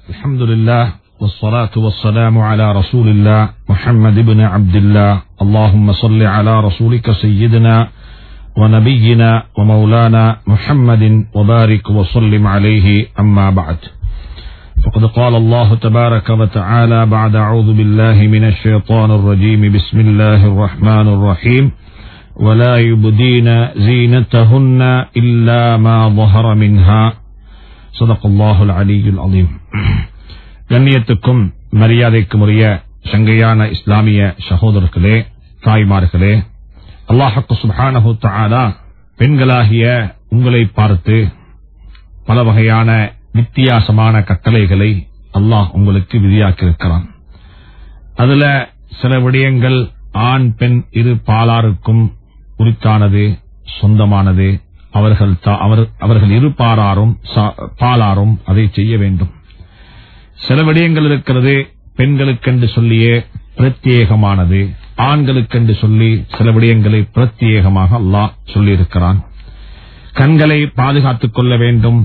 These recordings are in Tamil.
الحمد لله والصلاة والسلام على رسول الله محمد بن عبد الله اللهم صل على رسولك سيدنا ونبينا ومولانا محمد وبارك وسلم عليه أما بعد فقد قال الله تبارك وتعالى بعد أعوذ بالله من الشيطان الرجيم بسم الله الرحمن الرحيم ولا يبدين زينتهن إلا ما ظهر منها صدق الله العلي العظيم கண்ணியத்துக்கும் மரியாதைக்கும் உரிய சங்கையான இஸ்லாமிய சகோதரர்களே தாய்மார்களே அல்லாஹக்கு சுபானஹு தாலா பெண்களாகிய உங்களை பார்த்து பல வகையான வித்தியாசமான கட்டளைகளை அல்லாஹ் உங்களுக்கு விதியாக்கியிருக்கிறான் அதுல சில விடயங்கள் ஆண் பெண் இரு பாலாருக்கும் உரித்தானது சொந்தமானது அவர்கள் தா- அவர்- அவர்கள் இரு பாராரும் சா- பாலாரும் அதை செய்ய வேண்டும் சில விடயங்கள் இருக்கிறது பெண்களுக்கென்று சொல்லியே பிரத்யேகமானது ஆண்களுக்கென்று சொல்லி சில விடயங்களை பிரத்யேகமாக அல்லாஹ் சொல்லியிருக்கிறான் கண்களை பாதுகாத்துக் கொள்ள வேண்டும்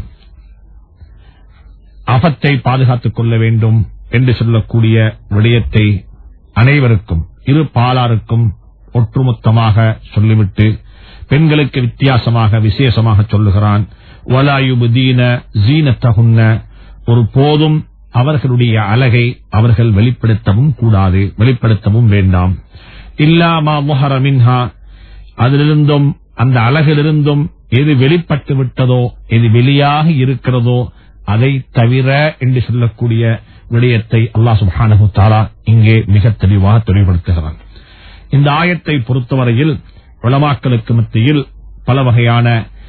அபத்தை பாதுகாத்துக் கொள்ள வேண்டும் என்று சொல்லக்கூடிய விடயத்தை அனைவருக்கும் இரு பாலாருக்கும் ஒட்டுமொத்தமாக சொல்லிவிட்டு பெண்களுக்கு வித்தியாசமாக விசேஷமாக சொல்லுகிறான் வலாயுபுதீன ஜீனத்தகுன்ன ஒரு போதும் அவர்களுடைய அழகை அவர்கள் வெளிப்படுத்தவும் கூடாது வெளிப்படுத்தவும் வேண்டாம் இல்லாமா முஹர மின்ஹா அதிலிருந்தும் அந்த அழகிலிருந்தும் எது வெளிப்பட்டு விட்டதோ எது வெளியாக இருக்கிறதோ அதை தவிர என்று சொல்லக்கூடிய விடயத்தை அல்லாஹ் சுப்ஹானஹு தஆலா இங்கே மிக தெளிவாக தெளிவுபடுத்துகிறான் இந்த ஆயத்தை பொறுத்தவரையில் உலமாக்களுக்கு மத்தியில் பல வகையான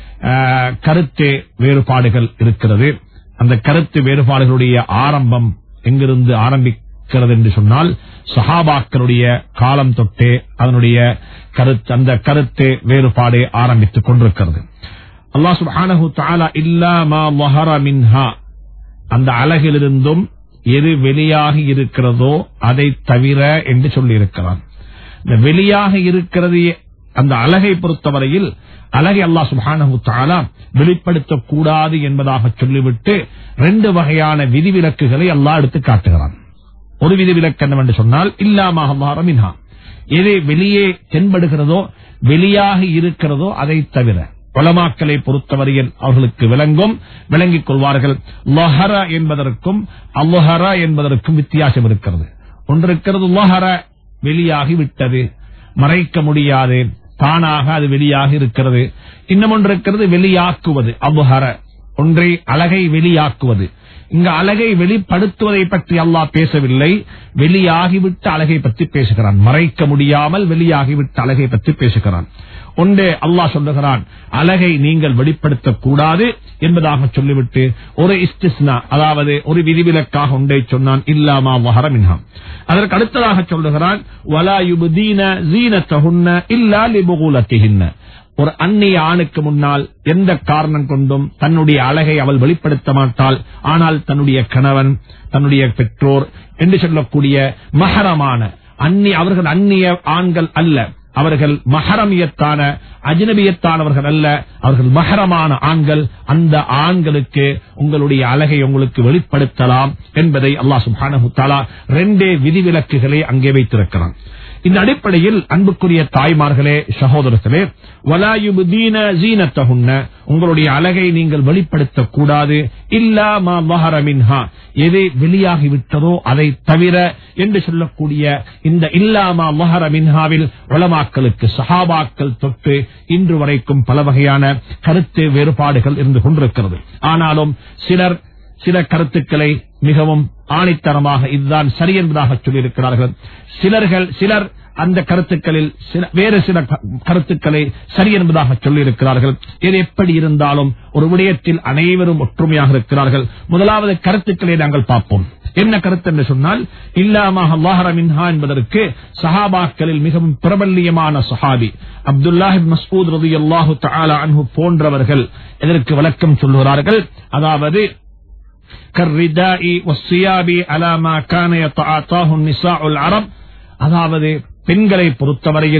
ஆஹ், கருத்து வேறுபாடுகள் இருக்கிறது அந்த கருத்து வேறுபாடுகளுடைய ஆரம்பம் எங்கிருந்து ஆரம்பிக்கிறது என்று சொன்னால் சஹாபாக்களுடைய காலம் தொட்டே அதனுடைய கருத்து அந்த கருத்து வேறுபாடு ஆரம்பித்துக் கொண்டிருக்கிறது அல்லாஹ் சுப்ஹானஹு தஆலா இல்லா மா வஹர மின்ஹா அந்த அழகிலிருந்தும் எது வெளியாகி இருக்கிறதோ அதை தவிர என்று சொல்லியிருக்கிறான் இந்த வெளியாக இருக்கிறது அந்த அழகை பொறுத்தவரையில் அழகை அல்லாஹ் சுப்ஹானஹு தஆலா வெளிப்படுத்தக் கூடாது என்பதாக சொல்லிவிட்டு ரெண்டு வகையான விதிவிலக்குகளை அல்லாஹ் எடுத்து காட்டுகிறான் ஒரு விதிவிலக்கு என்னவென்று சொன்னால் இல்லாம மின்ஹா எது வெளியே தென்படுகிறதோ வெளியாக இருக்கிறதோ அதை தவிர உலமாக்களை பொறுத்தவரையில் அவர்களுக்கு விளங்கும் விளங்கிக் கொள்வார்கள் லொஹர என்பதற்கும் அல்லொஹர என்பதற்கும் வித்தியாசம் இருக்கிறது ஒன்று இருக்கிறது லொஹர வெளியாகி விட்டது மறைக்க முடியாது தானாக அது வெளியாக இருக்கிறது இன்னும் ஒன்று இருக்கிறது வெளியாக்குவது அபுஹர ஒன்றை அழகை வெளியாக்குவது இங்க அழகை வெளிப்படுத்துவதை பற்றி அல்லாஹ் பேசவில்லை வெளியாகிவிட்ட அழகை பற்றி பேசுகிறான் மறைக்க முடியாமல் வெளியாகிவிட்ட அழகை பற்றி பேசுகிறான் ஒன்று அல்லாஹ் சொல்லுகிறான் அழகை நீங்கள் வெளிப்படுத்தக் கூடாது என்பதாக சொல்லிவிட்டு ஒரு இஸ்திஸ்னா அதாவது ஒரு விதிவிலக்காக ஒன்றை சொன்னான் இல்லாமா வஹரமின்ஹாம் அதற்கு அடுத்ததாக சொல்லுகிறான் வலா யுபுதீன ஜீனத்தஹுன்ன இல்லா லிபுகுலத்திஹின்ன ஒரு அந்நிய ஆணுக்கு முன்னால் எந்த காரணம் கொண்டும் தன்னுடைய அழகை அவள் வெளிப்படுத்த மாட்டாள் ஆனால் தன்னுடைய கணவன் தன்னுடைய பெற்றோர் என்று சொல்லக்கூடிய மகரமான அந்நிய அவர்கள் அந்நிய ஆண்கள் அல்ல அவர்கள் மஹரமியத்தான அஜ்னபியத்தானவர்கள் அல்ல அவர்கள் மஹரமான ஆண்கள் அந்த ஆண்களுக்கு உங்களுடைய அழகை உங்களுக்கு வெளிப்படுத்தலாம் என்பதை அல்லாஹ் சுப்ஹானஹு தஆலா ரெண்டே விதிவிலக்குகளை அங்கே வைத்திருக்கிறான் இந்த அடிப்படையில் அன்புக்குரிய தாய்மார்களே சகோதரர்களே வலாயுபுதீன ஜீனத்தகுன்ன உங்களுடைய அழகை நீங்கள் வெளிப்படுத்தக் கூடாது இல்லா மா வஹர மின்ஹா எது வெளியாகி விட்டதோ அதை தவிர என்று சொல்லக்கூடிய இந்த இல்லாமா வஹர மின்ஹாவில் உலமாக்களுக்கு சஹாபாக்கள் தொட்டு இன்று வரைக்கும் பல வகையான கருத்து வேறுபாடுகள் இருந்து கொண்டிருக்கிறது ஆனாலும் சிலர் சில கருத்துக்களை மிகவும் ஆணித்தரமாக இதுதான் சரி என்பதாக சொல்லியிருக்கிறார்கள் சிலர்கள் சிலர் அந்த கருத்துக்களில் சில- வேறு சில க- கருத்துக்களை சரி என்பதாக சொல்லியிருக்கிறார்கள் இது எப்படி இருந்தாலும் ஒரு விடயத்தில் அனைவரும் ஒற்றுமையாக இருக்கிறார்கள் முதலாவது கருத்துக்களை நாங்கள் பார்ப்போம் என்ன கருத்து என்று சொன்னால் இல்லாமாக அல்லாஹர மின்ஹா என்பதற்கு சஹாபாக்களில் மிகவும் பிரபல்யமான சஹாபி அப்துல்லாஹி மஸ்பூத் ரதி அல்லாஹு அன்ஹு போன்றவர்கள் இதற்கு விளக்கம் சொல்லுகிறார்கள் அதாவது كالرداء والثياب على ما كان يتعاطاه النساء العرب அதாவது பெண்களை பொறுத்தவரையில்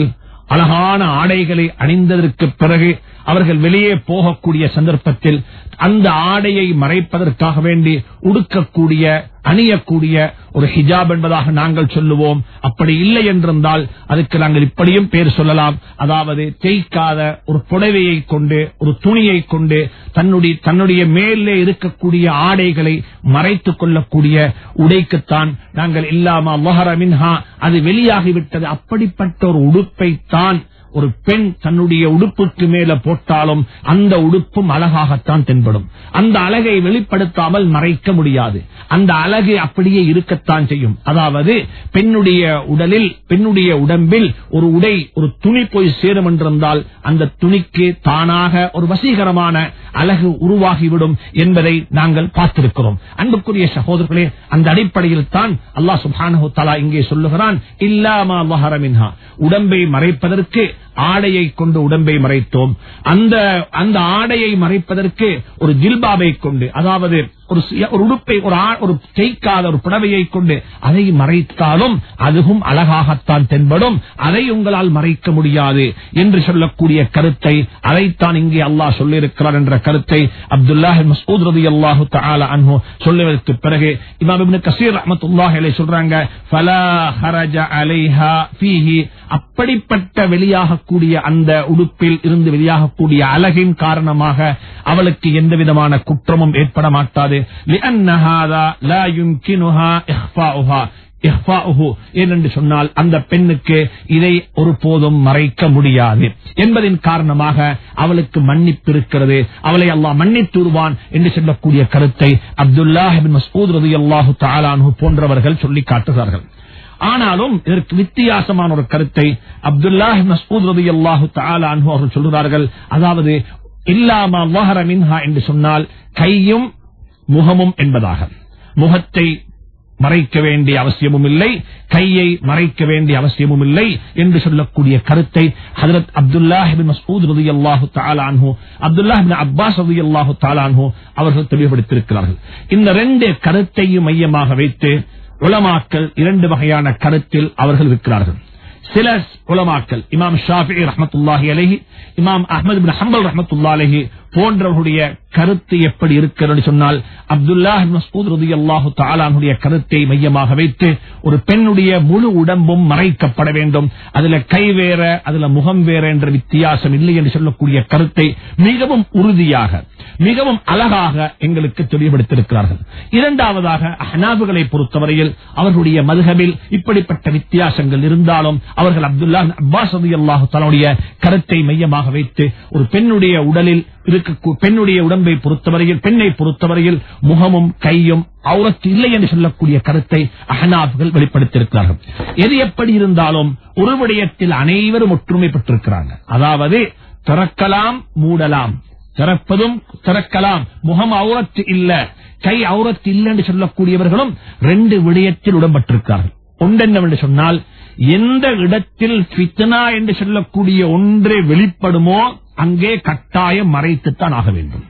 அழகான ஆடைகளை அணிந்ததற்கு பிறகு அவர்கள் வெளியே போகக்கூடிய சந்தர்ப்பத்தில் அந்த ஆடையை மறைப்பதற்காக வேண்டி உடுக்கக்கூடிய அணியக்கூடிய ஒரு ஹிஜாப் என்பதாக நாங்கள் சொல்லுவோம் அப்படி இல்லை என்றிருந்தால் அதுக்கு நாங்கள் இப்படியும் பேர் சொல்லலாம் அதாவது தேய்க்காத ஒரு புடவையை கொண்டு ஒரு துணியை கொண்டு தன்னுடைய தன்னுடைய மேலே இருக்கக்கூடிய ஆடைகளை மறைத்துக் கொள்ளக்கூடிய உடைக்குத்தான் நாங்கள் இல்லாம மொஹர மின்ஹா அது வெளியாகிவிட்டது அப்படிப்பட்ட ஒரு உடுப்பை தான் ஒரு பெண் தன்னுடைய உடுப்புக்கு மேல போட்டாலும் அந்த உடுப்பும் அழகாகத்தான் தென்படும் அந்த அழகை வெளிப்படுத்தாமல் மறைக்க முடியாது அந்த அழகு அப்படியே இருக்கத்தான் செய்யும் அதாவது பெண்ணுடைய உடலில் பெண்ணுடைய உடம்பில் ஒரு உடை ஒரு துணி போய் சேரும் என்றிருந்தால் அந்த துணிக்கு தானாக ஒரு வசீகரமான அழகு உருவாகிவிடும் என்பதை நாங்கள் பார்த்திருக்கிறோம் அன்புக்குரிய சகோதரர்களே அந்த அடிப்படையில் தான் அல்லாஹ் சுபானு தலா இங்கே சொல்லுகிறான் இல்லாமா மஹரமின்ஹா உடம்பை மறைப்பதற்கு ஆடையை கொண்டு உடம்பை மறைத்தோம் அந்த அந்த ஆடையை மறைப்பதற்கு ஒரு ஜில்பாபை கொண்டு அதாவது ஒரு சுய- ஒரு உடுப்பை ஒரு ஆ- ஒரு தேய்க்காத ஒரு புடவையை கொண்டு அதை மறைத்தாலும் அதுவும் அழகாகத்தான் தென்படும் அதை உங்களால் மறைக்க முடியாது என்று சொல்லக்கூடிய கருத்தை அதைத்தான் இங்கே அல்லாஹ் சொல்லியிருக்கிறார் என்ற கருத்தை அப்துல்லாஹ் மசூத் ரதி அல்லாஹு தஆலா அன்ஹு சொல்லுவதற்கு பிறகு இமாம் இப்னு கசீர் ரஹ்மத்துல்லாஹி அலைஹி சொல்றாங்க ஃபலா ஹரஜ அலைஹா ஃபீஹி அப்படிப்பட்ட வெளியாகக்கூடிய அந்த உடுப்பில் இருந்து வெளியாகக்கூடிய அழகின் காரணமாக அவளுக்கு எந்த விதமான குற்றமும் ஏற்பட மாட்டாது لأن هذا لا يمكنها إخفاؤها இஹ்ஃபாஉஹு ஏனென்று சொன்னால் அந்த பெண்ணுக்கு இதை ஒருபோதும் மறைக்க முடியாது என்பதின் காரணமாக அவளுக்கு மன்னிப்பு இருக்கிறது அவளை அல்லாஹ் மன்னித்துருவான் என்று சொல்லக்கூடிய கருத்தை அப்துல்லாஹ் பின் மஸ்ஊத் ரலியல்லாஹு தஆலா அன்ஹு போன்றவர்கள் சொல்லி காட்டுகிறார்கள் ஆனாலும் இதற்கு வித்தியாசமான ஒரு கருத்தை அப்துல்லாஹ் மஸ்ஊத் ரலியல்லாஹு தஆலா அன்ஹு அவர்கள் சொல்கிறார்கள் அதாவது இல்லாமா வஹர மின்ஹா என்று சொன்னால் கையும் முகமும் என்பதாக முகத்தை மறைக்க வேண்டிய அவசியமும் இல்லை கையை மறைக்க வேண்டிய அவசியமும் இல்லை என்று சொல்லக்கூடிய கருத்தை ஹதரத் அப்துல்லாஹ் பின் மஸ்ஊத் ரலியல்லாஹு தஆலா அன்ஹு அப்துல்லாஹ் பின் அப்பாஸ் ரலியல்லாஹு தஆலா அன்ஹு அவர்கள் தெளிவுபடுத்தியிருக்கிறார்கள் இந்த ரெண்டு கருத்தையும் மையமாக வைத்து உலமாக்கள் இரண்டு வகையான கருத்தில் அவர்கள் இருக்கிறார்கள் சில உலமாக்கள் இமாம் ஷாஃபி ரஹமத்துல்லாஹி அலைஹி இமாம் அஹ்மது பின் ஹம்பல் ரஹமத்துல்லா அலைஹி போன்றவர்களுடைய கருத்து எப்படி இருக்கிறது சொன்னால் அப்துல்லாஹ் மஸ்பூத் ரதி அல்லாஹு தாலானுடைய கருத்தை மையமாக வைத்து ஒரு பெண்ணுடைய முழு உடம்பும் மறைக்கப்பட வேண்டும் அதுல கை வேற அதுல முகம் வேற என்ற வித்தியாசம் இல்லை என்று சொல்லக்கூடிய கருத்தை மிகவும் உறுதியாக மிகவும் அழகாக எங்களுக்கு தெளிவுபடுத்தியிருக்கிறார்கள் இரண்டாவதாக அஹ்னாபுகளை பொறுத்தவரையில் அவர்களுடைய மதுகபில் இப்படிப்பட்ட வித்தியாசங்கள் இருந்தாலும் அவர்கள் அப்துல்லா அப்பாஸ் ரதி அல்லாஹு தலாவுடைய கருத்தை மையமாக வைத்து ஒரு பெண்ணுடைய உடலில் இருக்க பெண்ணுடைய உடம்பை பொறுத்தவரையில் பெண்ணை பொறுத்தவரையில் முகமும் கையும் அவுரத்து இல்லை என்று சொல்லக்கூடிய கருத்தை அஹனாப்கள் வெளிப்படுத்தியிருக்கிறார்கள் எது எப்படி இருந்தாலும் ஒரு விடயத்தில் அனைவரும் ஒற்றுமை பெற்றிருக்கிறாங்க அதாவது திறக்கலாம் மூடலாம் திறப்பதும் திறக்கலாம் முகம் அவுரத்து இல்ல கை அவுரத்து இல்லை என்று சொல்லக்கூடியவர்களும் ரெண்டு விடயத்தில் உடம்பட்டிருக்கிறார்கள் ஒன்றென்னவென்று சொன்னால் எந்த இடத்தில் ஃபித்னா என்று சொல்லக்கூடிய ஒன்றே வெளிப்படுமோ அங்கே கட்டாயம் மறைத்துத்தான் ஆக வேண்டும்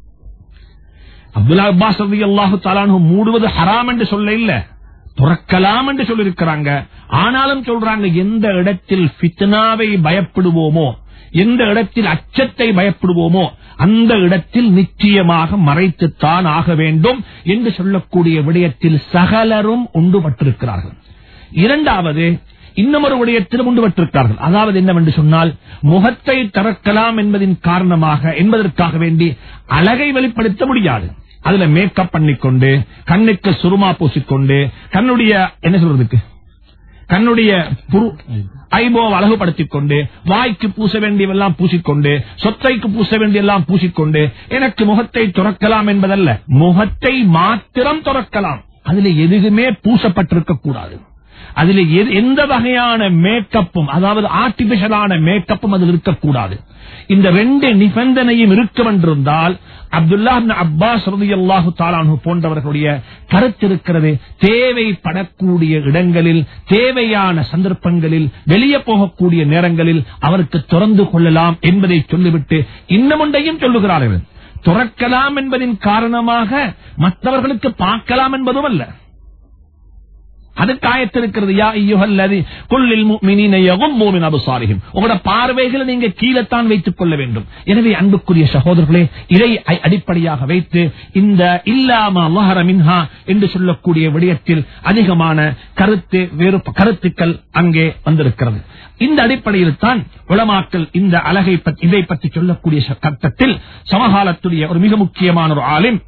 அப்துல்லா அப்பாஸ் ரதி அல்லாஹு தாலானு மூடுவது ஹராம் என்று சொல்ல இல்ல துறக்கலாம் என்று சொல்லியிருக்கிறாங்க ஆனாலும் சொல்றாங்க எந்த இடத்தில் ஃபித்னாவை பயப்படுவோமோ எந்த இடத்தில் அச்சத்தை பயப்படுவோமோ அந்த இடத்தில் நிச்சயமாக மறைத்துத்தான் ஆக வேண்டும் என்று சொல்லக்கூடிய விடயத்தில் சகலரும் ஒன்றுபட்டிருக்கிறார்கள் இரண்டாவது இன்னும் ஒரு விடயத்திலும் உண்டுபட்டிருக்கிறார்கள் அதாவது என்னவென்று சொன்னால் முகத்தை திறக்கலாம் என்பதின் காரணமாக என்பதற்காக வேண்டி அழகை வெளிப்படுத்த முடியாது அதுல மேக்கப் பண்ணிக்கொண்டு கண்ணுக்கு சுருமா பூசிக்கொண்டு கண்ணுடைய என்ன சொல்றதுக்கு கண்ணுடைய ஐபோ அழகுபடுத்திக் கொண்டு வாய்க்கு பூச வேண்டியவெல்லாம் பூசிக்கொண்டு சொத்தைக்கு பூச வேண்டியெல்லாம் பூசிக்கொண்டு எனக்கு முகத்தை துறக்கலாம் என்பதல்ல முகத்தை மாத்திரம் துறக்கலாம் அதுல எதுவுமே பூசப்பட்டிருக்க கூடாது அதில் எந்த வகையான மேக்கப்பும் அதாவது ஆர்டிபிஷியலான மேக்கப்பும் அதில் இருக்கக்கூடாது இந்த ரெண்டு நிபந்தனையும் இருக்கும் என்றிருந்தால் அப்துல்லா அப்பாஸ் அல்லாஹு தாலானு போன்றவர்களுடைய கருத்து இருக்கிறது தேவைப்படக்கூடிய இடங்களில் தேவையான சந்தர்ப்பங்களில் வெளியே போகக்கூடிய நேரங்களில் அவருக்கு திறந்து கொள்ளலாம் என்பதை சொல்லிவிட்டு இன்னும் ஒன்றையும் சொல்லுகிறார்கள் துறக்கலாம் என்பதின் காரணமாக மற்றவர்களுக்கு பார்க்கலாம் என்பதும் அல்ல அதுக்கு ஆயத்திருக்கிறது யா ஐயுஹல்லதி குல்லில் முஃமினீன யகும்மூ மின் அப்சாரிஹிம் உங்களோட பார்வைகளை நீங்க கீழத்தான் வைத்துக் கொள்ள வேண்டும் எனவே அன்புக்குரிய சகோதரர்களே இதை அ- அடிப்படையாக வைத்து இந்த இல்லாம அல்லாஹர மின்ஹா என்று சொல்லக்கூடிய விடயத்தில் அதிகமான கருத்து வேறு கருத்துக்கள் அங்கே வந்திருக்கிறது இந்த அடிப்படையில் தான் உலமாக்கள் இந்த அழகை பற்றி இதை பற்றி சொல்லக்கூடிய ச- கட்டத்தில் சமகாலத்துடைய ஒரு மிக முக்கியமான ஒரு ஆலிம்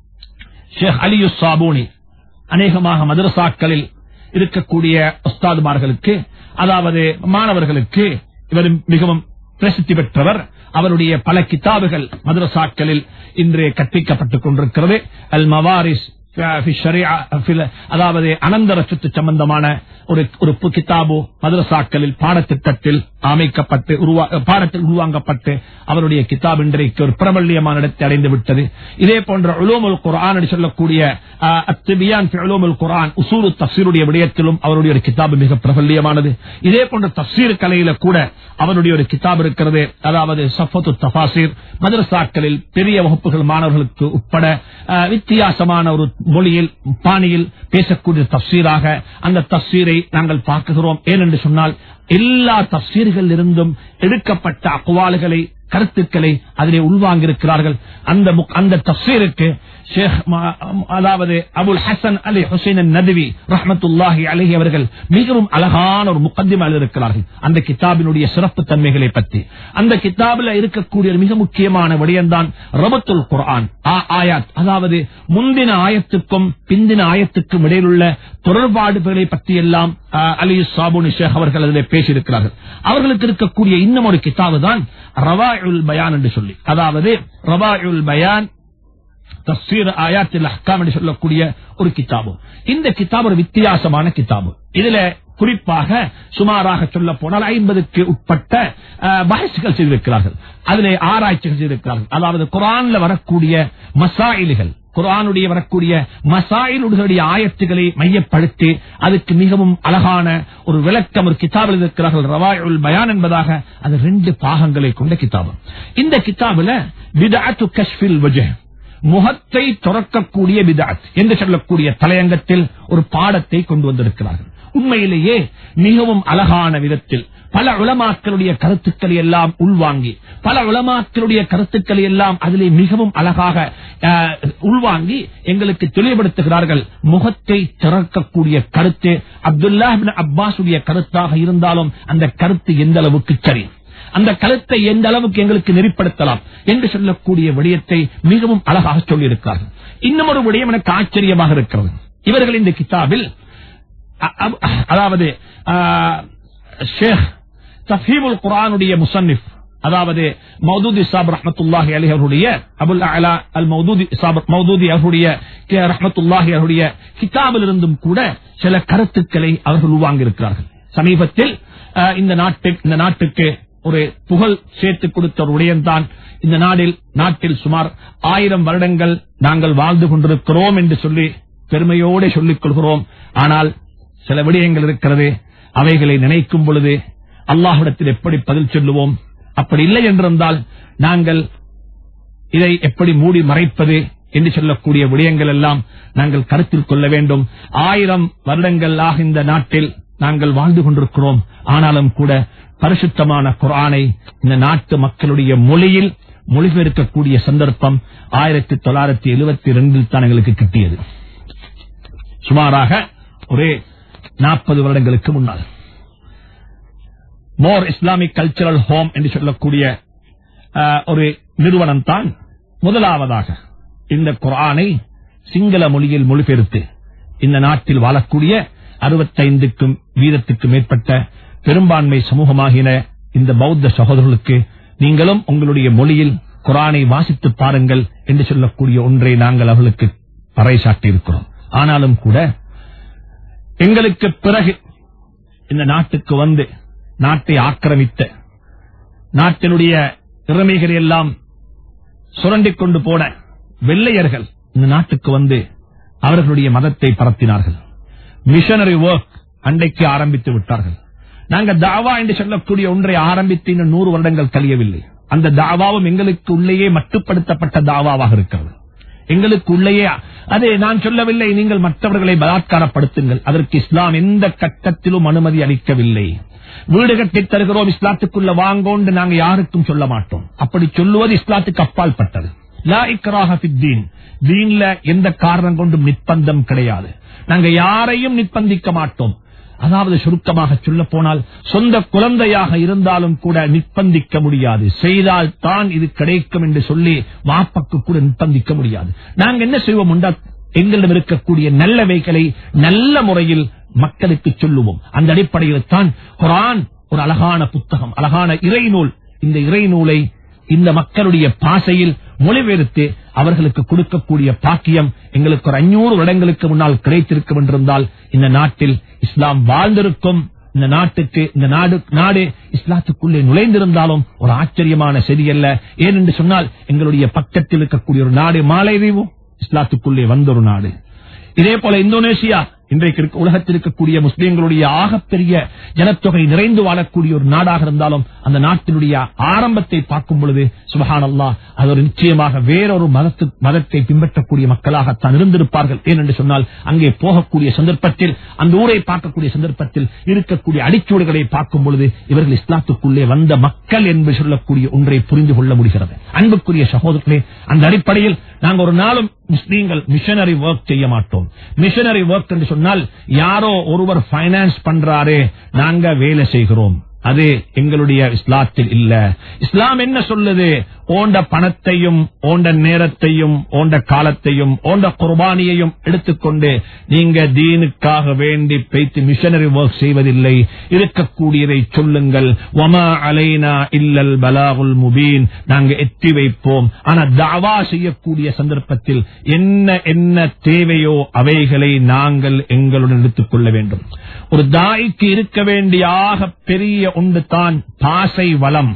ஷேக் அலியு சாபூனி அநேகமாக மதரசாக்களில் இருக்கக்கூடிய உஸ்தாதுமார்களுக்கு அதாவது மாணவர்களுக்கு இவர் மிகவும் பிரசித்தி பெற்றவர் அவருடைய பல கிதாபுகள் மதரசாக்களில் இன்று கற்பிக்கப்பட்டுக் கொண்டிருக்கிறது அல் மவாரிஸ் ஃபி ஷரியா, ஃபில்- அதாவது அனந்தர சொத்து சம்பந்தமான ஒரு ஒரு பு- கிதாபு மதரசாக்களில் பாடத்திட்டத்தில் அமைக்கப்பட்டு உருவா- பாடத்தில் உருவாங்கப்பட்டு அவருடைய கிதாப் இன்றைக்கு ஒரு பிரபல்யமான இடத்தை அடைந்து விட்டது இதே போன்ற உலோமுல் குரான் என்று சொல்லக்கூடிய ஆஹ், அத்திபியான் ஃபி உலூமுல் குர்ஆன் உசூலு தஃசீருடைய விடயத்திலும் அவருடைய ஒரு கிதாப் மிக பிரபல்யமானது இதே போன்ற தஃசீர் கலையில கூட அவருடைய ஒரு கிதாப் இருக்கிறது அதாவது சஃபத்து தஃபாசீர் மதரசாக்களில் பெரிய வகுப்புகள் மாணவர்களுக்கு உட்பட ஆஹ், வித்தியாசமான ஒரு மொழியில் பாணியில் பேசக்கூடிய தஃசீராக அந்த தஃசீரை நாங்கள் பார்க்குகிறோம் ஏனென்று சொன்னால் எல்லா தஃசீர்கள் இருந்தும் எடுக்கப்பட்ட அக்வால்களை கருத்துக்களை அதிலே உள்வாங்கியிருக்கிறார்கள் அந்த முக்- அந்த தஃசீருக்கு ஷேக் ம- அதாவது அபுல் ஹசன் அலி ஹுசைன் நதுவி ரஹமத்துல்லாஹி அலஹி அவர்கள் மிகவும் அழகான ஒரு முக்கத்திம் இருக்கிறார்கள் அந்த கிதாபினுடைய சிறப்பு தன்மைகளை பற்றி அந்த கிதாபில் இருக்கக்கூடிய ஒரு மிக முக்கியமான விடயம்தான் ரபத்துல் குர்ஆன் ஆ- ஆயாத் அதாவது முந்தின ஆயத்துக்கும் பிந்தின ஆயத்துக்கும் இடையிலுள்ள தொடர்பாடுகளை பற்றி எல்லாம் ஆ, அலி சாபுனி ஷேக் அவர்கள் அதில் பேசியிருக்கிறார்கள் அவர்களுக்கு இருக்கக்கூடிய இன்னும் ஒரு கிதாபு தான் ரவாயுல் பயான் என்று சொல்லி அதாவது ரவாயுல் பயான் தஸ்வீர் ஆயாத்தில் அஹ்காம் என்று சொல்லக்கூடிய ஒரு கிதாபு இந்த கிதாப் ஒரு வித்தியாசமான கிதாபு இதுல குறிப்பாக சுமாராக சொல்ல போனால் ஐம்பதுக்கு உட்பட்ட பஹஸ்கள் செய்திருக்கிறார்கள் அதிலே ஆராய்ச்சிகள் செய்திருக்கிறார்கள் அதாவது குரான்ல வரக்கூடிய மசாயில்கள் குரானுடைய வரக்கூடிய மசாயிலுடைய ஆயத்துகளை மையப்படுத்தி அதுக்கு மிகவும் அழகான ஒரு விளக்கம் ஒரு கிதாபில் இருக்கிறார்கள் ரவாயுல் பயான் என்பதாக அது ரெண்டு பாகங்களை கொண்ட கிதாபு இந்த கிதாபுல விதாத்து கஷ்பில் வஜஹ் முகத்தை துறக்கக்கூடிய பிதாத் என்று சொல்லக்கூடிய தலையங்கத்தில் ஒரு பாடத்தை கொண்டு வந்திருக்கிறார்கள் உண்மையிலேயே மிகவும் அழகான விதத்தில் பல உலமாக்களுடைய கருத்துக்களை எல்லாம் உள்வாங்கி பல உலமாக்களுடைய கருத்துக்களை எல்லாம் அதிலே மிகவும் அழகாக அஹ், உள்வாங்கி எங்களுக்கு தெளிவுபடுத்துகிறார்கள் முகத்தை திறக்கக்கூடிய கருத்து அப்துல்லா அப்பாசுடைய கருத்தாக இருந்தாலும் அந்த கருத்து எந்த அளவுக்கு சரி அந்த கருத்தை எந்த அளவுக்கு எங்களுக்கு நெறிப்படுத்தலாம் என்று சொல்லக்கூடிய விடயத்தை மிகவும் அழகாக சொல்லியிருக்கிறார்கள் இன்னும் ஒரு விடயம் எனக்கு ஆச்சரியமாக இருக்கிறது இவர்கள் இந்த கிதாபில் அ- அ- அதாவது ஆ, ஷேக் தஃபீமுல் குரானுடைய முசன்னிப் அதாவது மௌதூதி சாப் ரஹமத்துல்லாஹி அலி அவருடைய அபுல் அலா அல் மௌதூதி சாப் மௌதூதி அவருடைய கே- ரஹ்மத்துல்லாஹி அவருடைய கிதாபில் இருந்தும் கூட சில கருத்துக்களை அவர்கள் உள்வாங்கியிருக்கிறார்கள் சமீபத்தில் ஆ, இந்த நாட்டு இந்த நாட்டுக்கு ஒரு புகழ் சேர்த்து கொடுத்த ஒரு விடயம்தான் இந்த நாடில் நாட்டில் சுமார் ஆயிரம் வருடங்கள் நாங்கள் வாழ்ந்து கொண்டிருக்கிறோம் என்று சொல்லி பெருமையோடு சொல்லிக் கொள்கிறோம் ஆனால் சில விடயங்கள் இருக்கிறது அவைகளை நினைக்கும் பொழுது அல்லாஹ்விடத்தில் எப்படி பதில் சொல்லுவோம் அப்படி இல்லை என்றிருந்தால் நாங்கள் இதை எப்படி மூடி மறைப்பது என்று சொல்லக்கூடிய விடயங்கள் எல்லாம் நாங்கள் கருத்தில் கொள்ள வேண்டும் ஆயிரம் வருடங்களாக இந்த நாட்டில் நாங்கள் வாழ்ந்து கொண்டிருக்கிறோம் ஆனாலும் கூட பரிசுத்தமான குர்ஆனை இந்த நாட்டு மக்களுடைய மொழியில் மொழிபெயர்க்கக்கூடிய சந்தர்ப்பம் ஆயிரத்தி தொள்ளாயிரத்தி எழுபத்தி ரெண்டில் தான் எங்களுக்கு கிட்டியது சுமாராக ஒரே நாற்பது வருடங்களுக்கு முன்னால் மோர் இஸ்லாமிக் கல்ச்சரல் ஹோம் என்று சொல்லக்கூடிய ஆஹ், ஒரு நிறுவனம் தான் முதலாவதாக இந்த குர்ஆனை சிங்கள மொழியில் மொழிபெயர்த்து இந்த நாட்டில் வாழக்கூடிய அறுபத்தைந்துக்கும் வீதத்துக்கும் மேற்பட்ட பெரும்பான்மை சமூகமாகின இந்த பௌத்த சகோதரர்களுக்கு நீங்களும் உங்களுடைய மொழியில் குரானை வாசித்து பாருங்கள் என்று சொல்லக்கூடிய ஒன்றை நாங்கள் அவர்களுக்கு பறைசாட்டி இருக்கிறோம் ஆனாலும் கூட எங்களுக்கு பிறகு இந்த நாட்டுக்கு வந்து நாட்டை ஆக்கிரமித்த நாட்டினுடைய திறமைகளை எல்லாம் சுரண்டிக் கொண்டு போன வெள்ளையர்கள் இந்த நாட்டுக்கு வந்து அவர்களுடைய மதத்தை பரத்தினார்கள் மிஷனரி ஒர்க் அன்றைக்கு ஆரம்பித்து விட்டார்கள் நாங்க தாவா என்று சொல்லக்கூடிய ஒன்றை ஆரம்பித்து இன்னும் நூறு வருடங்கள் கழியவில்லை அந்த தாவாவும் எங்களுக்கு உள்ளேயே மட்டுப்படுத்தப்பட்ட தாவாவாக இருக்கிறது எங்களுக்கு உள்ளேயே அதே நான் சொல்லவில்லை நீங்கள் மற்றவர்களை பலாத்காரப்படுத்துங்கள் அதற்கு இஸ்லாம் எந்த கட்டத்திலும் அனுமதி அளிக்கவில்லை வீடு கட்டித் தருகிறோம் இஸ்லாத்துக்குள்ள வாங்கோண்டு நாங்க யாருக்கும் சொல்ல மாட்டோம் அப்படி சொல்லுவது இஸ்லாத்துக்கு அப்பால் பட்டது லா இக்ராஹ ஃபித்தீன். தீன்ல எந்த காரணம் கொண்டும் நிர்பந்தம் கிடையாது நாங்க யாரையும் நிர்பந்திக்க மாட்டோம் அதாவது சுருக்கமாக சொல்ல போனால் சொந்த குழந்தையாக இருந்தாலும் கூட நிர்பந்திக்க முடியாது செய்தால் தான் இது கிடைக்கும் என்று சொல்லி வாப்பக்கு கூட நிர்பந்திக்க முடியாது நாங்க என்ன செய்வோம் என்றால் எங்களிடம் இருக்கக்கூடிய நல்லவைகளை நல்ல முறையில் மக்களுக்கு சொல்லுவோம் அந்த அடிப்படையில் தான் குரான் ஒரு அழகான புத்தகம் அழகான இறைநூல் இந்த இறைநூலை இந்த மக்களுடைய பாசையில் மொழிபெயர்த்து அவர்களுக்கு கொடுக்கக்கூடிய பாக்கியம் எங்களுக்கு ஒரு அஞ்சூறு வருடங்களுக்கு முன்னால் கிடைத்திருக்கும் என்றிருந்தால் இந்த நாட்டில் இஸ்லாம் வாழ்ந்திருக்கும் இந்த நாட்டுக்கு இந்த நாடு நாடு இஸ்லாத்துக்குள்ளே நுழைந்திருந்தாலும் ஒரு ஆச்சரியமான செய்தி அல்ல ஏனென்று சொன்னால் எங்களுடைய பக்கத்தில் இருக்கக்கூடிய ஒரு நாடு மாலைதீவும் இஸ்லாத்துக்குள்ளே வந்த ஒரு நாடு இதே போல இந்தோனேசியா இன்றைக்கு இருக்க- உலகத்தில் இருக்கக்கூடிய முஸ்லிம்களுடைய ஆகப்பெரிய ஜனத்தொகை நிறைந்து வாழக்கூடிய ஒரு நாடாக இருந்தாலும் அந்த நாட்டினுடைய ஆரம்பத்தை பார்க்கும் பொழுது சுபஹான் அல்லா அது ஒரு நிச்சயமாக வேறொரு மதத்து மதத்தை பின்பற்றக்கூடிய மக்களாகத்தான் இருந்திருப்பார்கள் ஏனென்று சொன்னால் அங்கே போகக்கூடிய சந்தர்ப்பத்தில் அந்த ஊரை பார்க்கக்கூடிய சந்தர்ப்பத்தில் இருக்கக்கூடிய அடிச்சூடுகளை பார்க்கும் பொழுது இவர்கள் இஸ்லாத்துக்குள்ளே வந்த மக்கள் என்று சொல்லக்கூடிய ஒன்றை புரிந்து கொள்ள முடிகிறது அன்புக்குரிய சகோதரர்களே அந்த அடிப்படையில் நாங்கள் ஒரு நாளும் முஸ்லீம்கள் மிஷனரி ஒர்க் செய்ய மாட்டோம் மிஷனரி ஒர்க் என்று சொன்னால் யாரோ ஒருவர் பைனான்ஸ் பண்றாரே நாங்க வேலை செய்கிறோம் அது எங்களுடைய இஸ்லாத்தில் இல்ல இஸ்லாம் என்ன சொல்லுது ஓண்ட பணத்தையும் ஓண்ட நேரத்தையும் ஓண்ட காலத்தையும் ஓண்ட குர்பானியையும் எடுத்துக்கொண்டு நீங்க தீனுக்காக வேண்டி பேய்த்து மிஷனரி ஒர்க் செய்வதில்லை இருக்கக்கூடியதை சொல்லுங்கள் வமா அலைனா இல்லல் பலாகுல் முபீன் நாங்க எத்தி வைப்போம் ஆனா தாவா செய்யக்கூடிய சந்தர்ப்பத்தில் என்ன என்ன தேவையோ அவைகளை நாங்கள் எங்களுடன் எடுத்துக் கொள்ள வேண்டும் ஒரு தாய்க்கு இருக்க வேண்டிய ஆக பெரிய ஒன்று தான் பாசை வளம்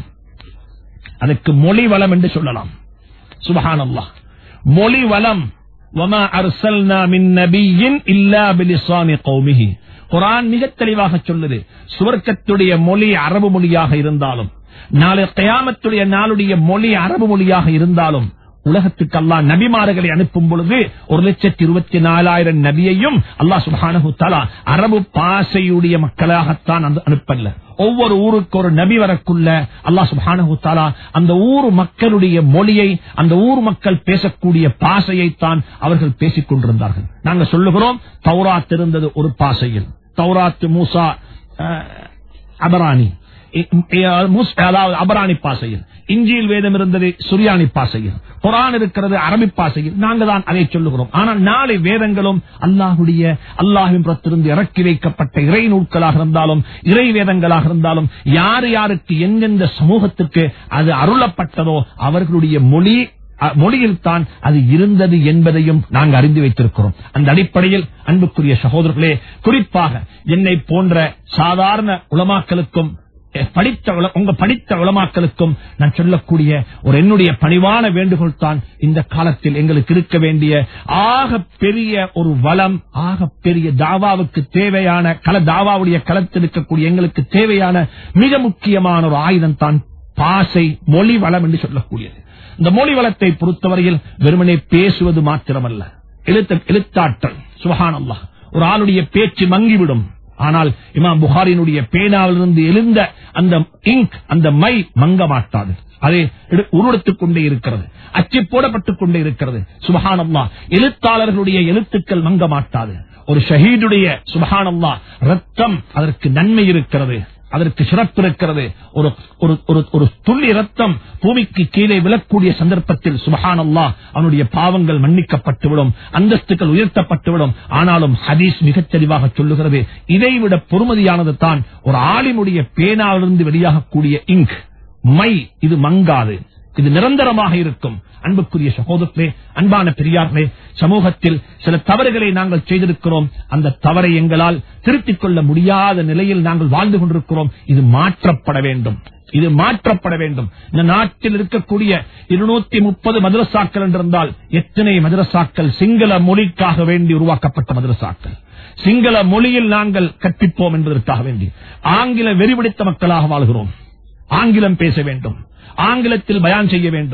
அதுக்கு மொழி வளம் என்று சொல்லலாம் சுபஹானல்லா மொழி வளம் وَمَا أَرْسَلْنَا مِن نَّبِيٍّ إِلَّا بِلِسَانِ قَوْمِهِ குர்ஆன் மிக தெளிவாக சொல்லுது சுவர்க்கத்துடைய மொழி அரபு மொழியாக இருந்தாலும் நாளை கயாமத்துடைய நாளுடைய மொழி அரபு மொழியாக இருந்தாலும் உலகத்துக்கு அல்லாஹ் நபிமார்களை அனுப்பும் பொழுது ஒரு லட்சத்தி இருபத்தி நாலாயிரம் நபியையும் அல்லாஹ் சுப்ஹானஹு தஆலா அரபு பாசையுடைய மக்களாகத்தான் அந்த அனுப்பல்ல ஒவ்வொரு ஊருக்கு ஒரு நபி வரக்குள்ள அல்லாஹ் சுப்ஹானஹு தஆலா அந்த ஊர் மக்களுடைய மொழியை அந்த ஊர் மக்கள் பேசக்கூடிய பாசையைத்தான் அவர்கள் பேசிக் கொண்டிருந்தார்கள் நாங்க சொல்லுகிறோம் தௌராத் இருந்தது ஒரு பாசையில் தௌராத் மூசா அஹ், அபரானி இ- இ- முஸ்- அதாவது அபராணி பாசையில் இஞ்சியில் வேதம் இருந்தது சுரியானி பாசையில் குரான் இருக்கிறது அரபி பாசையில் நாங்க தான் அதை சொல்லுகிறோம் ஆனால் நாளை வேதங்களும் அல்லாஹுடைய அல்லாஹின் புறத்திலிருந்து இறக்கி வைக்கப்பட்ட இறை நூல்களாக இருந்தாலும் இறை வேதங்களாக இருந்தாலும் யார் யாருக்கு எந்தெந்த சமூகத்துக்கு அது அருளப்பட்டதோ அவர்களுடைய மொழி அ- மொழியில் தான் அது இருந்தது என்பதையும் நாங்கள் அறிந்து வைத்திருக்கிறோம் அந்த அடிப்படையில் அன்புக்குரிய சகோதரர்களே குறிப்பாக என்னை போன்ற சாதாரண உலமாக்களுக்கும் எ, படித்த உல- உங்க படித்த உலமாக்களுக்கும் நான் சொல்லக்கூடிய ஒரு என்னுடைய பணிவான வேண்டுகோள் தான் இந்த காலத்தில் எங்களுக்கு இருக்க வேண்டிய ஆக பெரிய ஒரு வளம் ஆக பெரிய தாவாவுக்கு தேவையான கல தாவாவுடைய களத்தில் இருக்கக்கூடிய எங்களுக்கு தேவையான மிக முக்கியமான ஒரு ஆயுதம் தான் பாசை மொழி வளம் என்று சொல்லக்கூடியது இந்த மொழி வளத்தை பொறுத்தவரையில் வெறுமனே பேசுவது மாத்திரமல்ல எழுத்த எழுத்தாற்றல் சுபஹானல்லாஹ் ஒரு ஆளுடைய பேச்சு மங்கிவிடும் ஆனால் இமாம் புகாரினுடைய பேனாவிலிருந்து எழுந்த அந்த இங்க் அந்த மை மங்க மாட்டாது அதை எடு- உருவெடுத்துக் கொண்டே இருக்கிறது அச்சு போடப்பட்டுக் கொண்டே இருக்கிறது சுபஹானல்லா எழுத்தாளர்களுடைய எழுத்துக்கள் மங்க மாட்டாது ஒரு ஷஹீதுடைய சுபஹானல்லா ரத்தம் அதற்கு நன்மை இருக்கிறது அதற்கு சிறப்பு இருக்கிறது ஒரு ஒரு ஒரு ஒரு துள்ளி ரத்தம் பூமிக்கு கீழே விழக்கூடிய சந்தர்ப்பத்தில் சுபஹானல்லா அவனுடைய பாவங்கள் மன்னிக்கப்பட்டுவிடும் அந்தஸ்துகள் உயர்த்தப்பட்டுவிடும் ஆனாலும் ஹதீஸ் மிகத் தெளிவாக சொல்லுகிறது இதைவிட பொறுமதியானது தான் ஒரு ஆளினுடைய பேனாவிலிருந்து வெளியாகக்கூடிய இங்க் மை இது மங்காது இது நிரந்தரமாக இருக்கும் அன்புக்குரிய சகோதரர்களே அன்பான பெரியார்களே சமூகத்தில் சில தவறுகளை நாங்கள் செய்திருக்கிறோம் அந்த தவறை எங்களால் திருத்திக் கொள்ள முடியாத நிலையில் நாங்கள் வாழ்ந்து கொண்டிருக்கிறோம் இது மாற்றப்பட வேண்டும் இது மாற்றப்பட வேண்டும் இந்த நாட்டில் இருக்கக்கூடிய இருநூத்தி முப்பது மதரசாக்கள் என்றிருந்தால் எத்தனை மதரசாக்கள் சிங்கள மொழிக்காக வேண்டி உருவாக்கப்பட்ட மதரசாக்கள் சிங்கள மொழியில் நாங்கள் கற்பிப்போம் என்பதற்காக வேண்டி ஆங்கில வெறிபிடித்த மக்களாக வாழ்கிறோம் ஆங்கிலம் பேச வேண்டும் ஆங்கிலத்தில் பயான் செய்ய வேண்டும்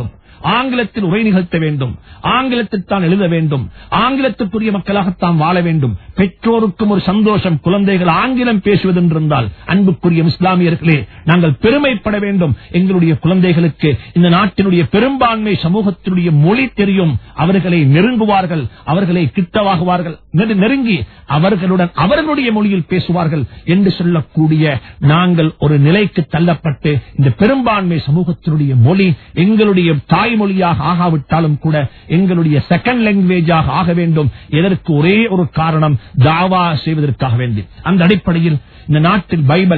ஆங்கிலத்தில் உரை நிகழ்த்த வேண்டும் ஆங்கிலத்தில் தான் எழுத வேண்டும் ஆங்கிலத்துக்குரிய மக்களாகத்தான் வாழ வேண்டும் பெற்றோருக்கும் ஒரு சந்தோஷம் குழந்தைகள் ஆங்கிலம் பேசுவது என்றிருந்தால் அன்புக்குரிய இஸ்லாமியர்களே நாங்கள் பெருமைப்பட வேண்டும் எங்களுடைய குழந்தைகளுக்கு இந்த நாட்டினுடைய பெரும்பான்மை சமூகத்தினுடைய மொழி தெரியும் அவர்களை நெருங்குவார்கள் அவர்களை கிட்டவாகுவார்கள் நெரு- நெருங்கி அவர்களுடன் அவர்களுடைய மொழியில் பேசுவார்கள் என்று சொல்லக்கூடிய நாங்கள் ஒரு நிலைக்கு தள்ளப்பட்டு இந்த பெரும்பான்மை சமூகத்தினுடைய மொழி எங்களுடைய தாய்மொழியாக ஆகாவிட்டாலும் கூட எங்களுடைய செகண்ட் லாங்குவேஜாக ஆக வேண்டும் இதற்கு ஒரே ஒரு காரணம் தாவா செய்வதற்காக வேண்டி அந்த அடிப்படையில் இந்த நாட்டில் பைபிள்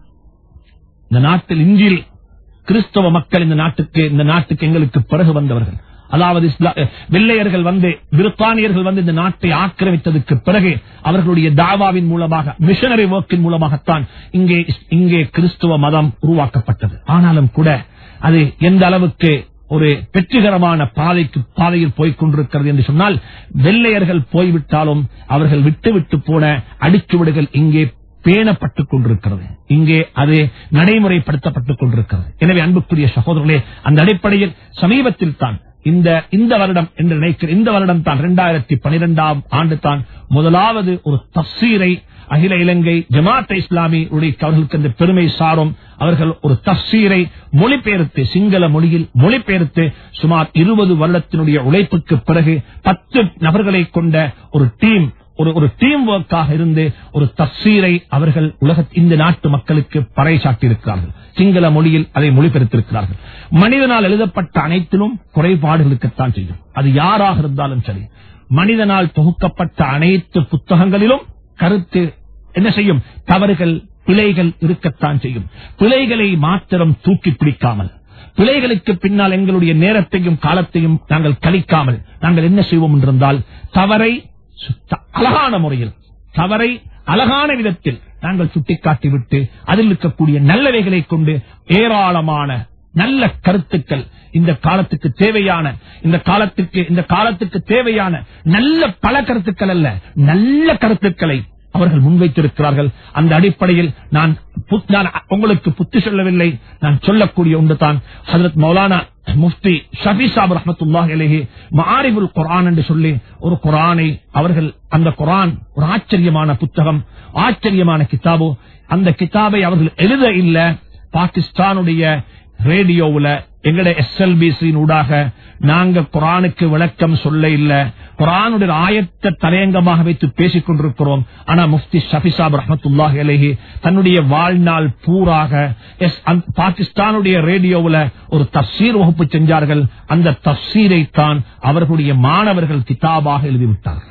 இந்த நாட்டில் இஞ்சில் கிறிஸ்தவ மக்கள் இந்த நாட்டுக்கு இந்த நாட்டுக்கு எங்களுக்கு பிறகு வந்தவர்கள் அதாவது இஸ்லா- வெள்ளையர்கள் வந்து பிரித்தானியர்கள் வந்து இந்த நாட்டை ஆக்கிரமித்ததற்கு பிறகு அவர்களுடைய தாவாவின் மூலமாக மிஷனரி ஒர்க்கின் மூலமாகத்தான் இங்கே இங்கே கிறிஸ்துவ மதம் உருவாக்கப்பட்டது ஆனாலும் கூட அது எந்த அளவுக்கு ஒரு வெற்றிகரமான பாதைக்கு பாதையில் போய்க் கொண்டிருக்கிறது என்று சொன்னால் வெள்ளையர்கள் போய்விட்டாலும் அவர்கள் விட்டு விட்டு போன அடிச்சுவடுகள் இங்கே பேணப்பட்டுக் கொண்டிருக்கிறது இங்கே அது நடைமுறைப்படுத்தப்பட்டுக் கொண்டிருக்கிறது எனவே அன்புக்குரிய சகோதரர்களே அந்த அடிப்படையில் சமீபத்தில் தான் இந்த இந்த வருடம் என்று நினைக்கிறேன் இந்த வருடம் தான் இரண்டாயிரத்தி பனிரெண்டாம் ஆண்டு தான் முதலாவது ஒரு தப்சீரை அகில இலங்கை ஜமாத் இஸ்லாமி உடைய அவர்களுக்கு அந்த பெருமை சாரும் அவர்கள் ஒரு தப்சீரை மொழிபெயர்த்து சிங்கள மொழியில் மொழிபெயர்த்து சுமார் இருபது வருடத்தினுடைய உழைப்புக்கு பிறகு பத்து நபர்களை கொண்ட ஒரு டீம் ஒரு ஒரு டீம் ஒர்க்காக இருந்து ஒரு தப்சீரை அவர்கள் உலக இந்த நாட்டு மக்களுக்கு பறைசாட்டியிருக்கிறார்கள் சிங்கள மொழியில் அதை மொழிபெயர்த்திருக்கிறார்கள் மனிதனால் எழுதப்பட்ட அனைத்திலும் குறைபாடுகளுக்குத்தான் செய்யும் அது யாராக இருந்தாலும் சரி மனிதனால் தொகுக்கப்பட்ட அனைத்து புத்தகங்களிலும் கருத்து என்ன செய்யும் தவறுகள் பிழைகள் இருக்கத்தான் செய்யும் பிழைகளை மாத்திரம் தூக்கி பிடிக்காமல் பிழைகளுக்கு பின்னால் எங்களுடைய நேரத்தையும் காலத்தையும் நாங்கள் கழிக்காமல் நாங்கள் என்ன செய்வோம் என்றிருந்தால் தவறை சுத்த- அழகான முறையில் தவறை அழகான விதத்தில் நாங்கள் சுட்டிக்காட்டிவிட்டு அதில் இருக்கக்கூடிய நல்லவைகளை கொண்டு ஏராளமான நல்ல கருத்துக்கள் இந்த காலத்துக்கு தேவையான இந்த காலத்துக்கு இந்த காலத்துக்கு தேவையான நல்ல பல கருத்துக்கள் அல்ல நல்ல கருத்துக்களை அவர்கள் முன்வைத்திருக்கிறார்கள் அந்த அடிப்படையில் நான் புத்- நான் உங்களுக்கு புத்தி சொல்லவில்லை நான் சொல்லக்கூடிய ஒன்று தான் ஹதரத் மௌலானா முஃப்தி ஷபி சாப் ரஹமத்துல்லாஹி அலைஹி மாரிபுல் குர்ஆன் என்று சொல்லி ஒரு குர்ஆனை அவர்கள் அந்த குர்ஆன் ஒரு ஆச்சரியமான புத்தகம் ஆச்சரியமான கிதாபு அந்த கிதாபை அவர்கள் எழுத இல்ல பாகிஸ்தானுடைய ரேடியோவுல எங்கட எஸ்எல்பிசி ஊடாக நாங்க குரானுக்கு விளக்கம் சொல்ல இல்ல குரானுடைய ஆயத்த தலையங்கமாக வைத்து பேசிக் கொண்டிருக்கிறோம் ஆனா முஃப்தி ஷபிசாப் ரஹமத்துல்லாஹி அலைஹி தன்னுடைய வாழ்நாள் பூராக எஸ் அந்த பாகிஸ்தானுடைய ரேடியோவுல ஒரு தப்சீர் வகுப்பு செஞ்சார்கள் அந்த தப்சீரை தான் அவர்களுடைய மாணவர்கள் கிதாபாக எழுதிவிட்டார்கள்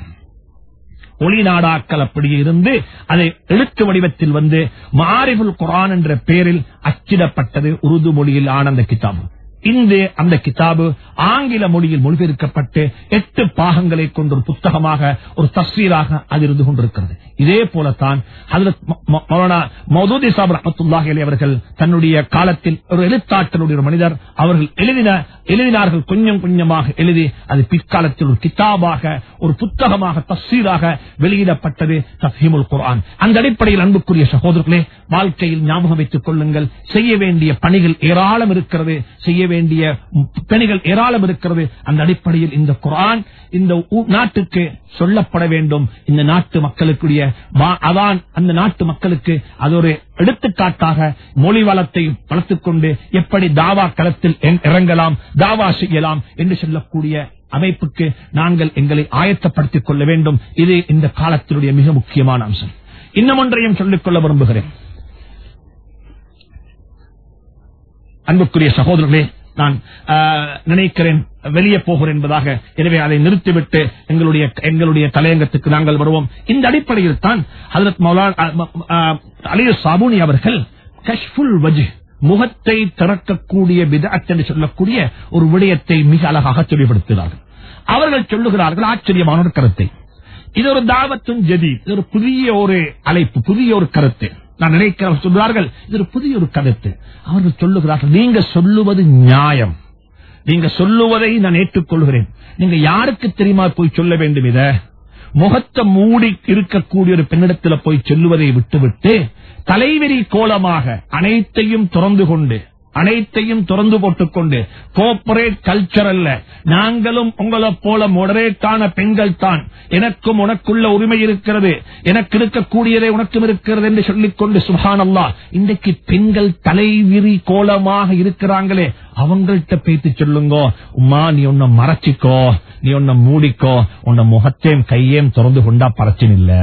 ஒளிநாடாக்கள் அப்படியே இருந்து அதை எழுத்து வடிவத்தில் வந்து மாரிபுல் குரான் என்ற பெயரில் அச்சிடப்பட்டது உருது மொழியில் ஆன அந்த கிதாபு இந்த அந்த கிதாபு ஆங்கில மொழியில் மொழிபெயர்க்கப்பட்டு எட்டு பாகங்களை கொண்ட ஒரு புத்தகமாக ஒரு தஸ்வீராக அது இருந்து கொண்டிருக்கிறது இதே போலத்தான் ஹஜ்ரத் ம- ம- மௌலானா மௌதூதி சாப் ரஹமத்துல்லாஹி அலைஹி அவர்கள் தன்னுடைய காலத்தில் ஒரு எழுத்தாற்றலுடைய ஒரு மனிதர் அவர்கள் எழுதின எழுதினார்கள் கொஞ்சம் கொஞ்சமாக எழுதி அது பிற்காலத்தில் ஒரு கிதாபாக ஒரு புத்தகமாக தஸ்வீராக வெளியிடப்பட்டது தஃஹீமுல் குர்ஆன் அந்த அடிப்படையில் அன்புக்குரிய சகோதரர்களே வாழ்க்கையில் ஞாபகம் வைத்துக் கொள்ளுங்கள் செய்ய வேண்டிய பணிகள் ஏராளம் இருக்கிறது செய்ய வேண்டிய பணிகள் ஏராளம் இருக்கிறது அந்த அடிப்படையில் இந்த குர்ஆன் இந்த ஊ- நாட்டுக்கு சொல்லப்பட வேண்டும் இந்த நாட்டு மக்களுக்குரிய வா- அதான் அந்த நாட்டு மக்களுக்கு அது ஒரு எடுத்துக்காட்டாக மொழி வளத்தை வளர்த்துக் கொண்டு எப்படி தாவா களத்தில் எ- இறங்கலாம் தாவா செய்யலாம் என்று சொல்லக்கூடிய அமைப்புக்கு நாங்கள் எங்களை ஆயத்தப்படுத்திக் கொள்ள வேண்டும் இது இந்த காலத்தினுடைய மிக முக்கியமான அம்சம் இன்னும் ஒன்றையும் சொல்லிக் கொள்ள விரும்புகிறேன் அன்புக்குரிய சகோதரர்களே நான் ஆ, நினைக்கிறேன் வெளியே போகிறேன் என்பதாக எனவே அதை நிறுத்திவிட்டு எங்களுடைய எங்களுடைய தலையங்கத்துக்கு நாங்கள் வருவோம் இந்த அடிப்படையில் தான் ஹதரத் மௌலானா அலிய சாபுனி அவர்கள் கஷ்புல் வஜ் முகத்தை திறக்கக்கூடிய விதத் என்று சொல்லக்கூடிய ஒரு விடயத்தை மிக அழகாக தெளிவுபடுத்துகிறார்கள் அவர்கள் சொல்லுகிறார்கள் ஆச்சரியமான ஒரு கருத்தை இது ஒரு தாவத்தும் ஜதி இது ஒரு புதிய ஒரு அழைப்பு புதிய ஒரு கருத்து நான் நினைக்கிறேன் சொல்கிறார்கள் இது ஒரு புதிய ஒரு கருத்து அவர்கள் சொல்லுகிறார்கள் நீங்க சொல்லுவது நியாயம் நீங்க சொல்லுவதை நான் ஏற்றுக்கொள்கிறேன் நீங்க யாருக்கு தெரியுமா போய் சொல்ல வேண்டும் இத முகத்தை மூடி இருக்கக்கூடிய ஒரு பெண்ணிடத்தில் போய் சொல்லுவதை விட்டுவிட்டு தலைவிரி கோலமாக அனைத்தையும் திறந்து கொண்டு அனைத்தையும் திறந்து போட்டுக்கொண்டு கோஆபரேட் கல்ச்சர் அல்ல நாங்களும் உங்களை போல மொடரேட்டான பெண்கள் தான் எனக்கும் உனக்குள்ள உரிமை இருக்கிறது எனக்கு இருக்கக்கூடியதை உனக்கும் இருக்கிறது என்று சொல்லிக்கொண்டு சுஹானல்லா இன்றைக்கு பெண்கள் தலைவிரி கோலமாக இருக்கிறாங்களே அவங்கள்ட்ட பேத்து சொல்லுங்க உமா நீ உன்னை மறைச்சிக்கோ நீ உன்னை மூடிக்கோ உன்னை முகத்தையும் கையையும் திறந்து கொண்டா பிரச்சனை இல்ல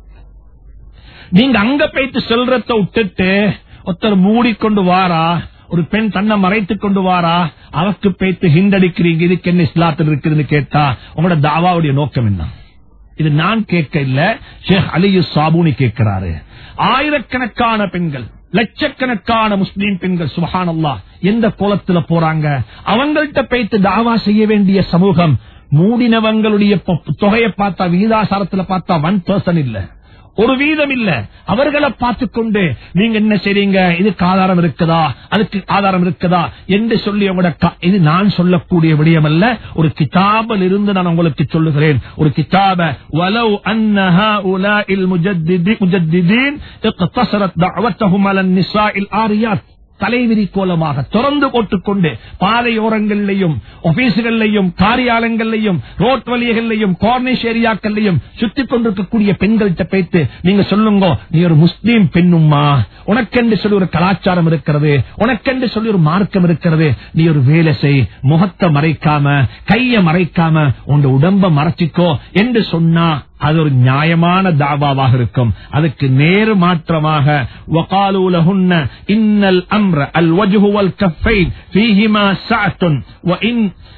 நீங்க அங்க போயிட்டு சொல்றத விட்டுட்டு ஒருத்தர் மூடிக்கொண்டு வாரா ஒரு பெண் தன்னை மறைத்துக் கொண்டு வாரா அவக்கு பேத்து ஹிண்டடிக்கிறீங்க இதுக்கு என்ன இஸ்லாத்தில் இருக்குதுன்னு கேட்டா உங்களோட தாவாவுடைய நோக்கம் என்ன இது நான் கேட்க இல்ல ஷேக் அலியு சாபூனி கேட்கிறாரு ஆயிரக்கணக்கான பெண்கள் லட்சக்கணக்கான முஸ்லீம் பெண்கள் சுபஹானல்லா எந்த கோலத்துல போறாங்க அவங்கள்ட்ட பேத்து தாவா செய்ய வேண்டிய சமூகம் மூடினவங்களுடைய பொ- தொகையை பார்த்தா விகிதாசாரத்துல பார்த்தா ஒன் பர்சன் இல்ல ஒரு வீதம் இல்ல அவர்களை பார்த்துக்கொண்டு நீங்க என்ன செய்றீங்க இதுக்கு ஆதாரம் இருக்குதா அதுக்கு ஆதாரம் இருக்குதா என்று சொல்லி உங்களோட க- இது நான் சொல்லக்கூடிய விடயம் அல்ல ஒரு கிதாபில் இருந்து நான் உங்களுக்கு சொல்லுகிறேன் ஒரு கிதாப வலவ் அன்னஹா உலாஇல் முஜத்திதி முஜத்திதீன் இக்தஸரத் தஅவத்தஹும் அலன் நிஸாஇல் ஆரியாத் தலைவிரி கோலமாக திறந்து போட்டுக்கொண்டு பாதையோரங்களிலையும் ஆபீஸ்களிலையும் காரியாலயங்களிலையும் ரோட் வழிகளிலையும் கார்னிஷ் ஏரியாக்கள்லையும் சுத்தி கொண்டிருக்கக்கூடிய பெண்கள்கிட்ட பேத்து நீங்க சொல்லுங்க நீ ஒரு முஸ்லீம் பெண்ணும்மா உனக்கென்று சொல்லி ஒரு கலாச்சாரம் இருக்கிறது உனக்கென்று சொல்லி ஒரு மார்க்கம் இருக்கிறது நீ ஒரு வேலை செய் முகத்தை மறைக்காம கைய மறைக்காம உன் உடம்ப மறைச்சிக்கோ என்று சொன்னா அது ஒரு நியாயமான தாவாவாக இருக்கும் அதுக்கு நேரு மாற்றமாக وقالوا لهن إن الأمر الوجه والكفين فيهما سعة وإن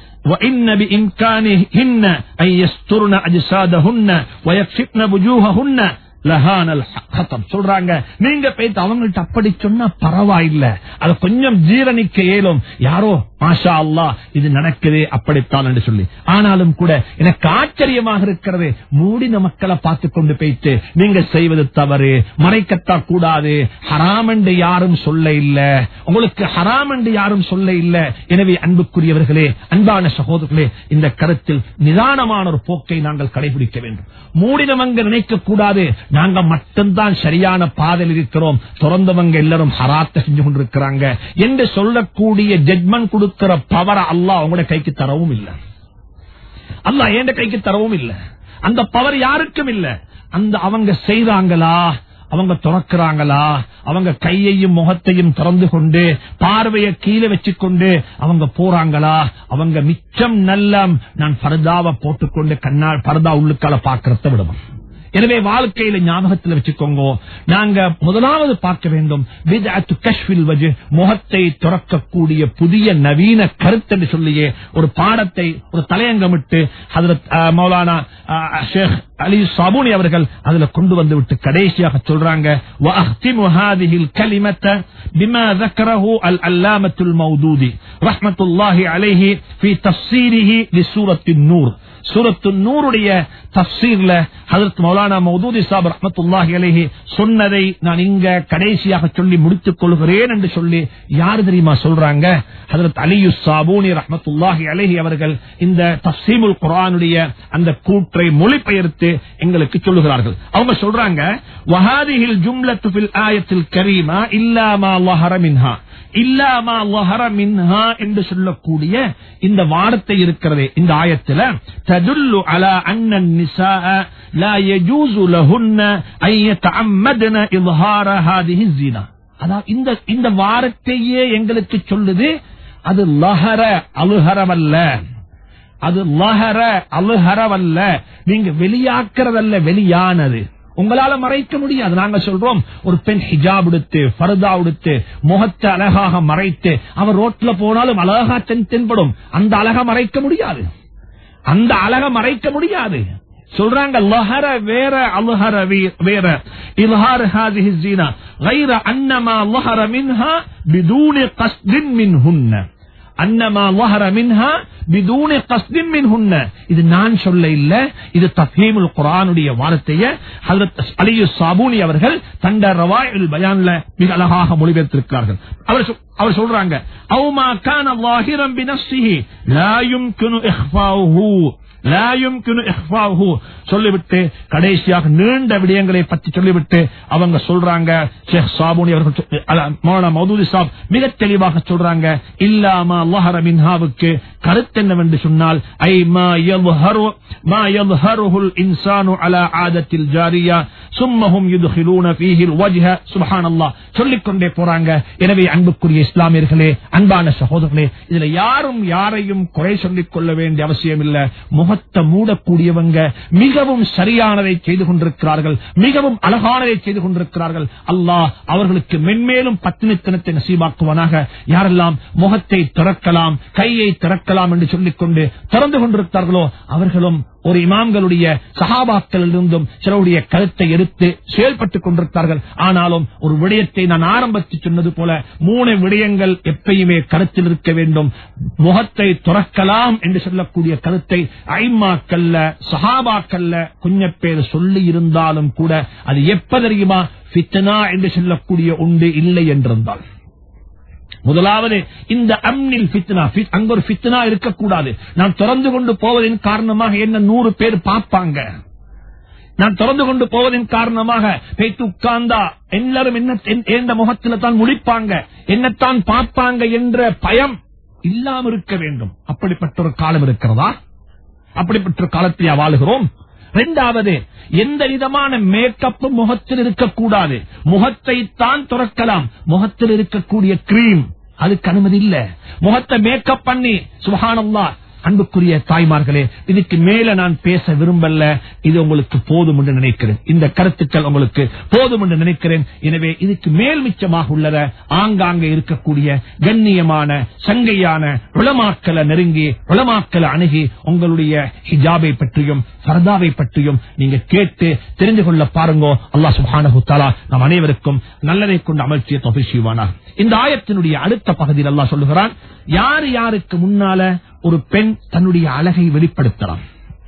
وإن بإمكانهن أن يسترن أجسادهن ويكشفن وجوههن லஹானல் ஹத்தம் சொல்றாங்க நீங்க போயிட்டு அவங்கள்ட்ட அப்படி சொன்னா பரவாயில்ல அது கொஞ்சம் ஜீரணிக்க இயலும் யாரோ மாஷா அல்லா இது நடக்குது அப்படித்தான் என்று சொல்லி ஆனாலும் கூட எனக்கு ஆச்சரியமாக இருக்கிறது மூடின மக்களை பார்த்து கொண்டு போயிட்டு நீங்க செய்வது தவறு மறைக்கத்தா கூடாது ஹராம் என்று யாரும் சொல்ல இல்ல உங்களுக்கு ஹராம் என்று யாரும் சொல்ல இல்ல எனவே அன்புக்குரியவர்களே அன்பான சகோதரர்களே இந்த கருத்தில் நிதானமான ஒரு போக்கை நாங்கள் கடைபிடிக்க வேண்டும் மூடினவங்க நினைக்க கூடாது நாங்க மட்டும்தான் சரியான பாதையில் இருக்கிறோம் திறந்தவங்க எல்லாரும் ஹராத்த செஞ்சு கொண்டிருக்கிறாங்க என்று சொல்லக்கூடிய ஜட்மெண்ட் கொடுக்கிற பவரை அல்லாஹ் அவங்களோட கைக்கு தரவும் இல்லை அல்லாஹ் என் கைக்கு தரவும் இல்லை அந்த பவர் யாருக்கும் இல்ல அந்த அவங்க செய்றாங்களா அவங்க துறக்கிறாங்களா அவங்க கையையும் முகத்தையும் திறந்து கொண்டு பார்வையை கீழே வச்சுக்கொண்டு அவங்க போறாங்களா அவங்க மிச்சம் நல்ல நான் பரதாவை போட்டுக்கொண்டு கண்ணால் பரதா உள்ளுக்கால பாக்கிறத விடுவோம் எனவே வாழ்க்கையில ஞாபகத்தில் வச்சுக்கோங்க நாங்க முதலாவது பார்க்க வேண்டும் பித்அத்து கஷ்ஃபில் வஜ் முகத்தை துறக்கக்கூடிய புதிய நவீன கருத்து என்று சொல்லியே ஒரு பாடத்தை ஒரு தலையங்கமிட்டு ஹதரத் அஹ், மௌலானா அஹ், ஷேக் அலி சாபூனி அவர்கள் அதுல கொண்டு வந்து விட்டு கடைசியாக சொல்றாங்க وأختم هذه الكلمة بما ذكره العلامة المودودي رحمة الله عليه في تفسيره لسورة النور சூரத்து நூறுடைய தப்சீர்ல ஹதரத் மௌலானா மௌதூதி சாப் ரஹமத்துல்லாஹி அலைஹி சொன்னதை நான் இங்க கடைசியாக சொல்லி முடித்துக் கொள்கிறேன் என்று சொல்லி யார் தெரியுமா சொல்றாங்க ஹதரத் அலியு சாபூனி ரஹமத்துல்லாஹி அலைஹி அவர்கள் இந்த தப்சீமுல் குர்ஆனுடைய அந்த கூற்றை மொழிபெயர்த்து எங்களுக்கு சொல்லுகிறார்கள் அவங்க சொல்றாங்க வஹாதிஹில் ஜும்லத்து ஃபில் ஆயத்தில் கரீமா இல்லாமா லஹர மின்ஹா இல்லாமா லஹர மின்ஹா என்று சொல்லக்கூடிய இந்த வார்த்தை இருக்கிறதே இந்த ஆயத்துல ததுல்லு அலா அன்னன் நிசாஅ லா யஜூசு லஹுன்ன அன் யதஅம்மதன இظهار هذه الزنا அதான் இந்த இந்த வார்த்தையே எங்களுக்கு சொல்லுது அது லஹர அலுஹரவல்ல அது லஹர அலுஹரவல்ல நீங்க வெளியாக்குறதல்ல வெளியானது உங்களால மறைக்க முடியாது நாங்க சொல்றோம் ஒரு பெண் ஹிஜாப் எடுத்து ஃபர்தா எடுத்து முகத்தை அழகாக மறைத்து அவர் ரோட்ல போனாலும் அழகா தென் தென்படும் அந்த அழகை மறைக்க முடியாது அந்த அழகை மறைக்க முடியாது சொல்றாங்க லஹர வேற அலுஹர வே- வேற இல்ஹார் ஹாதிஹி ஜீனா غير انما ظهر منها بدون قصد منهن அன்னமா ظهر منها بدون قصد منهن இது நான் சொல்ல இல்ல இது தஃஹீமுல் குர்ஆனுடைய வார்த்தையை ஹஜ்ரத் அலி சாபூனி அவர்கள் தண்ட ரவாயில் பயான்ல மிக அழகாக மொழிபெயர்த்திருக்கிறார்கள் அவர் சொல்- அவர் சொல்றாங்க அவு மா கான ظاهرا بنفسه لا يمكن اخفاؤه லா யும்கினு இஹ்ஃபாஹு சொல்லிவிட்டு கடைசியாக நீண்ட விடயங்களை பற்றி சொல்லிவிட்டு அவங்க சொல்றாங்க ஷேக் சாபுனி அவர்கள் சொ- அல்ல, மௌலானா மௌதூதி சாப் மிக தெளிவாக சொல்றாங்க இல்லாம அல்லாஹர மின்ஹாவுக்கு கருத்து என்னவென்று சொன்னால் ஐ மா யظهر ما يظهره الانسان على عاده الجاريه ثم هم يدخلون فيه الوجه سبحان الله சொல்லிக் கொண்டே போறாங்க எனவே அன்புக்குரிய இஸ்லாமியர்களே அன்பான சகோதரர்களே இதுல யாரும் யாரையும் குறை சொல்லிக் கொள்ள வேண்டிய அவசியம் இல்ல முகத்தை மூடக்கூடியவங்க மிகவும் சரியானதை செய்து கொண்டிருக்கிறார்கள் மிகவும் அழகானதை செய்து கொண்டிருக்கிறார்கள் அல்லாஹ் அவர்களுக்கு மென்மேலும் பத்தினித்தனத்தை நசீபாக்குவனாக யாரெல்லாம் முகத்தை திறக்கலாம் கையை திறக்கலாம் என்று சொல்லிக் கொண்டு திறந்து கொண்டிருக்கிறார்களோ அவர்களும் ஒரு இமாம்களுடைய சகாபாக்களிலிருந்தும் சிலருடைய கருத்தை எடுத்து செயல்பட்டுக் கொண்டிருக்கிறார்கள் ஆனாலும் ஒரு விடயத்தை நான் ஆரம்பத்தில் சொன்னது போல மூணு விடயங்கள் எப்பயுமே கருத்தில் இருக்க வேண்டும் முகத்தை துறக்கலாம் என்று சொல்லக்கூடிய கருத்தை ஐமாக்கல்ல சஹாபாக்கல்ல கொஞ்ச பேர் சொல்லி இருந்தாலும் கூட அது எப்ப தெரியுமா ஃபித்னா என்று சொல்லக்கூடிய உண்டு இல்லை என்றிருந்தால் முதலாவது இந்த அம்னில் ஃபித்னா ஃபித்- அங்க ஒரு ஃபித்னா இருக்கக்கூடாது நான் திறந்து கொண்டு போவதின் காரணமாக என்ன நூறு பேர் பார்ப்பாங்க நான் திறந்து கொண்டு போவதின் காரணமாக பேத்து உட்கார்ந்தா எல்லாரும் என்ன என்- எந்த முகத்துல தான் முழிப்பாங்க என்னத்தான் பார்ப்பாங்க என்ற பயம் இல்லாம இருக்க வேண்டும் அப்படிப்பட்ட ஒரு காலம் இருக்கிறதா அப்படிப்பட்ட ஒரு காலத்திலே வாழுகிறோம் இரண்டாவது எந்த விதமான மேக்கப்பும் முகத்தில் இருக்கக்கூடாது முகத்தை தான் துறக்கலாம் முகத்தில் இருக்கக்கூடிய கிரீம் அதுக்கு அனுமதி இல்ல முகத்தை மேக்கப் பண்ணி சுபஹானல்லா அன்புக்குரிய தாய்மார்களே இதுக்கு மேல நான் பேச விரும்பல இது உங்களுக்கு போதும் என்று நினைக்கிறேன் இந்த கருத்துக்கள் உங்களுக்கு போதும் என்று நினைக்கிறேன் எனவே இதுக்கு மேல் மிச்சமாக உள்ளத ஆங்காங்க இருக்கக்கூடிய கண்ணியமான சங்கையான உளமாக்கலை நெருங்கி உளமாக்கலை அணுகி உங்களுடைய ஹிஜாபை பற்றியும் ஃபர்தாவை பற்றியும் நீங்க கேட்டு தெரிந்து கொள்ள பாருங்க அல்லாஹ் சுப்ஹானஹு தஆலா நம் அனைவருக்கும் நல்லதை கொண்டு அமர்ச்சிய தொகை செய்வானா இந்த ஆயத்தினுடைய அடுத்த பகுதியில் அல்லாஹ் சொல்லுகிறான் யார் யாருக்கு முன்னால ஒரு பெண் தன்னுடைய அழகை வெளிப்படுத்தலாம்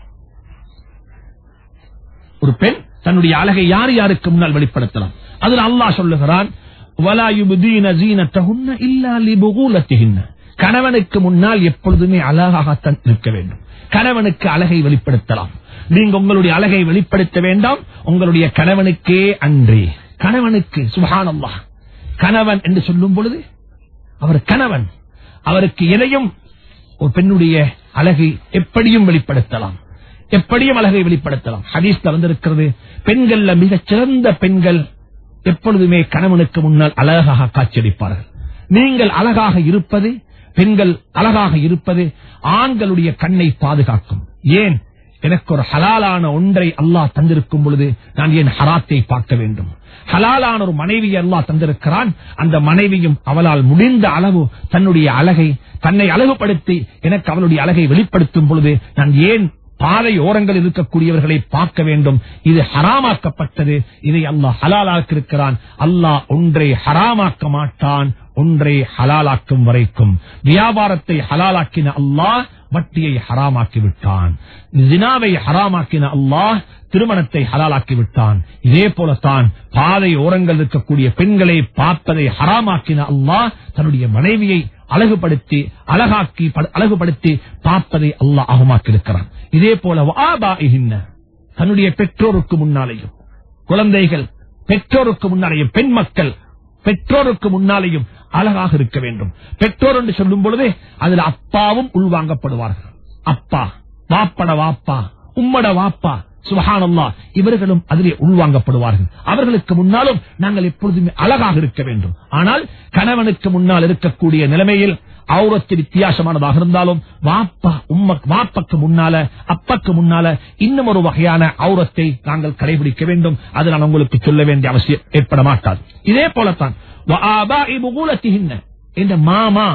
ஒரு பெண் தன்னுடைய அழகை யார் யாருக்கு முன்னால் வெளிப்படுத்தலாம் அதில் அல்லாஹ் சொல்லுகிறான் "வலா யுப்தீன ஸீனத்தஹுன்ன இல்லா லிபுகூலத்திஹின்ன." கணவனுக்கு முன்னால் எப்பொழுதுமே அழகாகத்தான் இருக்க வேண்டும் கணவனுக்கு அழகை வெளிப்படுத்தலாம் நீங்க உங்களுடைய அழகை வெளிப்படுத்த வேண்டாம் உங்களுடைய கணவனுக்கே அன்றே கணவனுக்கு சுபஹானல்லாஹ் கணவன் என்று சொல்லும் பொழுது அவர் கணவன் அவருக்கு எதையும் ஒரு பெண்ணுடைய அழகை எப்படியும் வெளிப்படுத்தலாம் எப்படியும் அழகை வெளிப்படுத்தலாம் ஹதீஸ் வந்திருக்கிறது பெண்கள்ல மிகச் சிறந்த பெண்கள் எப்பொழுதுமே கணவனுக்கு முன்னால் அழகாக காட்சியளிப்பார்கள் நீங்கள் அழகாக இருப்பது பெண்கள் அழகாக இருப்பது ஆண்களுடைய கண்ணை பாதுகாக்கும் ஏன் எனக்கு ஒரு ஹலாலான ஒன்றை அல்லாஹ் தந்திருக்கும் பொழுது நான் ஏன் ஹராத்தை பார்க்க வேண்டும் ஹலாலான ஒரு மனைவியை அல்லாஹ் தந்திருக்கிறான் அந்த மனைவியும் அவளால் முடிந்த அளவு தன்னுடைய அழகை தன்னை அழகுபடுத்தி எனக்கு அவளுடைய அழகை வெளிப்படுத்தும் பொழுது நான் ஏன் பாதை ஓரங்கள் இருக்கக்கூடியவர்களை பார்க்க வேண்டும் இது ஹராமாக்கப்பட்டது இதை அல்லாஹ் ஹலாலாக்கிருக்கிறான் அல்லாஹ் ஒன்றை ஹராமாக்க மாட்டான் ஒன்றை ஹலாலாக்கும் வரைக்கும் வியாபாரத்தை ஹலாலாக்கின அல்லாஹ் வட்டியை ஹராமாக்கி விட்டான் ஜினாவை ஹராமாக்கின அல்லாஹ் திருமணத்தை ஹலாலாக்கி விட்டான் இதே போலத்தான் பாதை ஓரங்கள் இருக்கக்கூடிய பெண்களை பார்ப்பதை ஹராமாக்கின அல்லாஹ் தன்னுடைய மனைவியை அழகுபடுத்தி அழகாக்கி படு- அழகுபடுத்தி பார்ப்பதை அல்லாஹ் அகமாக்கி இருக்கிறான் இதே போல வாபாஇஹின்ன, தன்னுடைய பெற்றோருக்கு முன்னாலேயும் குழந்தைகள் பெற்றோருக்கு முன்னாலேயும் பெண் மக்கள் பெற்றோருக்கு முன்னாலேயும் அழகாக இருக்க வேண்டும் பெற்றோர் என்று சொல்லும் பொழுதே அதுல அப்பாவும் உள்வாங்கப்படுவார்கள் அப்பா வாப்பட வாப்பா உம்மட வாப்பா சுபஹானல்லா இவர்களும் அதிலே உள்வாங்கப்படுவார்கள் அவர்களுக்கு முன்னாலும் நாங்கள் எப்பொழுதுமே அழகாக இருக்க வேண்டும் ஆனால் கணவனுக்கு முன்னால் இருக்கக்கூடிய நிலைமையில் அவுரத்து வித்தியாசமானதாக இருந்தாலும் வாப்பா உம்ம வாப்பக்கு முன்னால அப்பக்கு முன்னால இன்னும் ஒரு வகையான அவுரத்தை நாங்கள் கடைபிடிக்க வேண்டும் அது நான் உங்களுக்கு சொல்ல வேண்டிய அவசியம் ஏற்பட மாட்டாது இதே போலத்தான் وآباء بغولتهن இந்த மாமா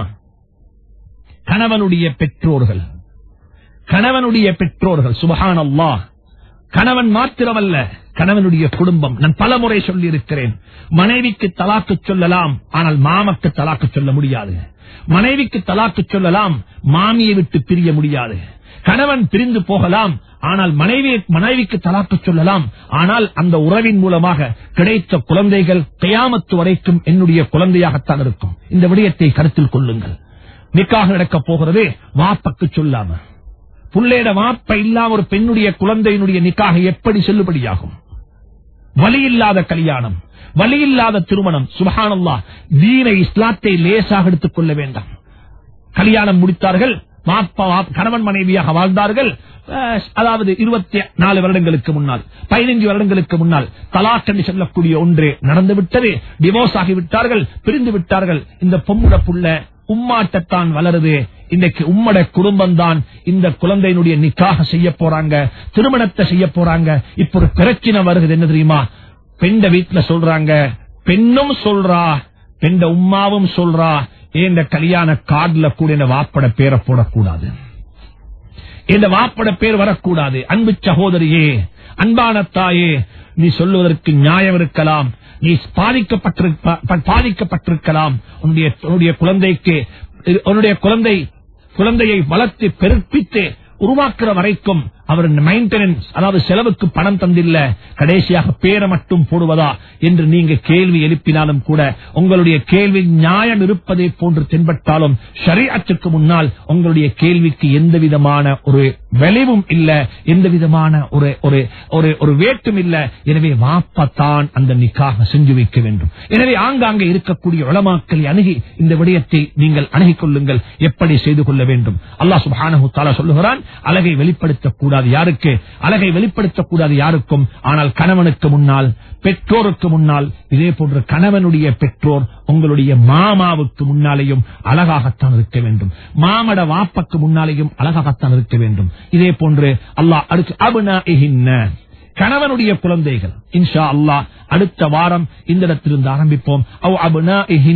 கணவனுடைய பெற்றோர்கள் கணவனுடைய பெற்றோர்கள் சுபஹான் அல்லாஹ் கணவன் மாத்திரமல்ல கணவனுடைய குடும்பம் நான் பல முறை சொல்லி இருக்கிறேன் மனைவிக்கு தலாக்கு சொல்லலாம் ஆனால் மாமக்கு தலாக்கு சொல்ல முடியாது மனைவிக்கு தலாக்கு சொல்லலாம் மாமியை விட்டு பிரிய முடியாது கணவன் பிரிந்து போகலாம் ஆனால் மனைவி மனைவிக்கு தலாக்கு சொல்லலாம் ஆனால் அந்த உறவின் மூலமாக கிடைத்த குழந்தைகள் கயாமத்து வரைக்கும் என்னுடைய குழந்தையாகத்தான் இருக்கும் இந்த விடயத்தை கருத்தில் கொள்ளுங்கள் நிக்காக நடக்கப் போகிறது வாப்பக்கு சொல்லாம புள்ளேட வாப்ப இல்லாம ஒரு பெண்ணுடைய குழந்தையினுடைய நிக்காக எப்படி செல்லுபடியாகும் வலி இல்லாத கல்யாணம் வலி இல்லாத திருமணம் சுபஹானல்லா தீனை இஸ்லாத்தை லேசாக எடுத்துக் கொள்ள வேண்டாம் கல்யாணம் முடித்தார்கள் மாப்பா வாப்- கணவன் மனைவியாக வாழ்ந்தார்கள் அஹ், அதாவது இருபத்தி நாலு வருடங்களுக்கு முன்னால் பதினைஞ்சு வருடங்களுக்கு முன்னால் தலாக் என்று சொல்லக்கூடிய ஒன்று நடந்து விட்டது டிவோர்ஸ் ஆகிவிட்டார்கள் பிரிந்து விட்டார்கள் இந்த பொம்முட புள்ள உம்மாட்டத்தான் வளருது இன்றைக்கு உம்மட குடும்பம் தான் இந்த குழந்தையினுடைய நிக்காக செய்ய போறாங்க திருமணத்தை செய்ய போறாங்க இப்ப ஒரு பிரச்சனை வருகிறது என்ன தெரியுமா பெண்ட வீட்டுல சொல்றாங்க பெண்ணும் சொல்றா பெண்ட உம்மாவும் சொல்றா ஏண்ட கல்யாண கார்டுல கூட இந்த வாப்பட பேரை போடக்கூடாது இந்த வாப்பட பேர் வரக்கூடாது அன்பு சகோதரியே அன்பான தாயே நீ சொல்லுவதற்கு நியாயம் இருக்கலாம் நீ பாதிக்கப்பட்டிருப்ப- பாதிக்கப்பட்டிருக்கலாம் உன்னுடைய உன்னுடைய குழந்தைக்கு உன்னுடைய குழந்தை குழந்தையை வளர்த்து பெருப்பித்து உருவாக்குற வரைக்கும் அவர் மெயின்டெனன்ஸ் அதாவது செலவுக்கு பணம் தந்தில்ல கடைசியாக பேரை மட்டும் போடுவதா என்று நீங்க கேள்வி எழுப்பினாலும் கூட உங்களுடைய கேள்வி நியாயம் இருப்பதை போன்று தென்பட்டாலும் ஷரீஅத்துக்கு முன்னால் உங்களுடைய கேள்விக்கு எந்த விதமான ஒரு விளைவும் இல்ல எந்த விதமான ஒரு ஒரு ஒரு ஒரு வேட்டும் இல்ல எனவே வாப்பத்தான் அந்த நிக்காக செஞ்சு வைக்க வேண்டும் எனவே ஆங்காங்கே இருக்கக்கூடிய உளமாக்களை அணுகி இந்த விடயத்தை நீங்கள் அணுகிக் கொள்ளுங்கள் எப்படி செய்து கொள்ள வேண்டும் அல்லாஹ் சுப்ஹானஹு தஆலா சொல்லுகிறான் அழகை வெளிப்படுத்தக்கூடாது யாருக்கு அழகை வெளிப்படுத்தக்கூடாது யாருக்கும் ஆனால் கணவனுக்கு முன்னால் பெற்றோருக்கு முன்னால் இதே போன்று கணவனுடைய பெற்றோர் உங்களுடைய மாமாவுக்கு முன்னாலேயும் அழகாகத்தான் இருக்க வேண்டும் மாமட வாப்பக்கு முன்னாலேயும் அழகாகத்தான் இருக்க வேண்டும் இதே போன்று அல்லாஹ் அடுத்து அபுனா கணவனுடைய குழந்தைகள் இன்ஷா அல்லாஹ் அடுத்த வாரம் இந்த இடத்திலிருந்து ஆரம்பிப்போம் அவ் அபுனா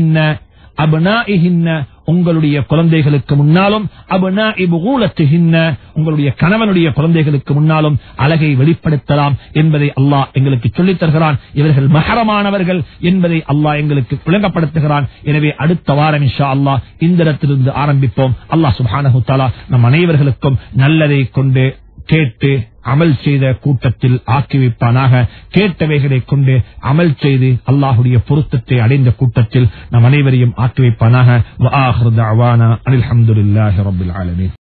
அபுனா உங்களுடைய குழந்தைகளுக்கு முன்னாலும் அபுனா இபுகூலத்துகின்ன உங்களுடைய கணவனுடைய குழந்தைகளுக்கு முன்னாலும் அழகை வெளிப்படுத்தலாம் என்பதை அல்லாஹ் எங்களுக்கு சொல்லித் தருகிறான் இவர்கள் மகரமானவர்கள் என்பதை அல்லாஹ் எங்களுக்கு விளங்கப்படுத்துகிறான் எனவே அடுத்த வாரம் இன்ஷா அல்லாஹ் இந்த இடத்திலிருந்து ஆரம்பிப்போம் அல்லாஹ் சுப்ஹானஹு தஆலா நம் அனைவர்களுக்கும் நல்லதை கொண்டு கேட்டு அமல் செய்த கூட்டத்தில் ஆக்கி வைப்பானாக கேட்டவைகளை கொண்டு அமல் செய்து அல்லாஹுடைய பொருத்தத்தை அடைந்த கூட்டத்தில் நம் அனைவரையும் ஆக்கி வைப்பானாக வஆஹிரு தஅவானா அனில் ஹம்துலில்லாஹி ரப்பில் ஆலமீன்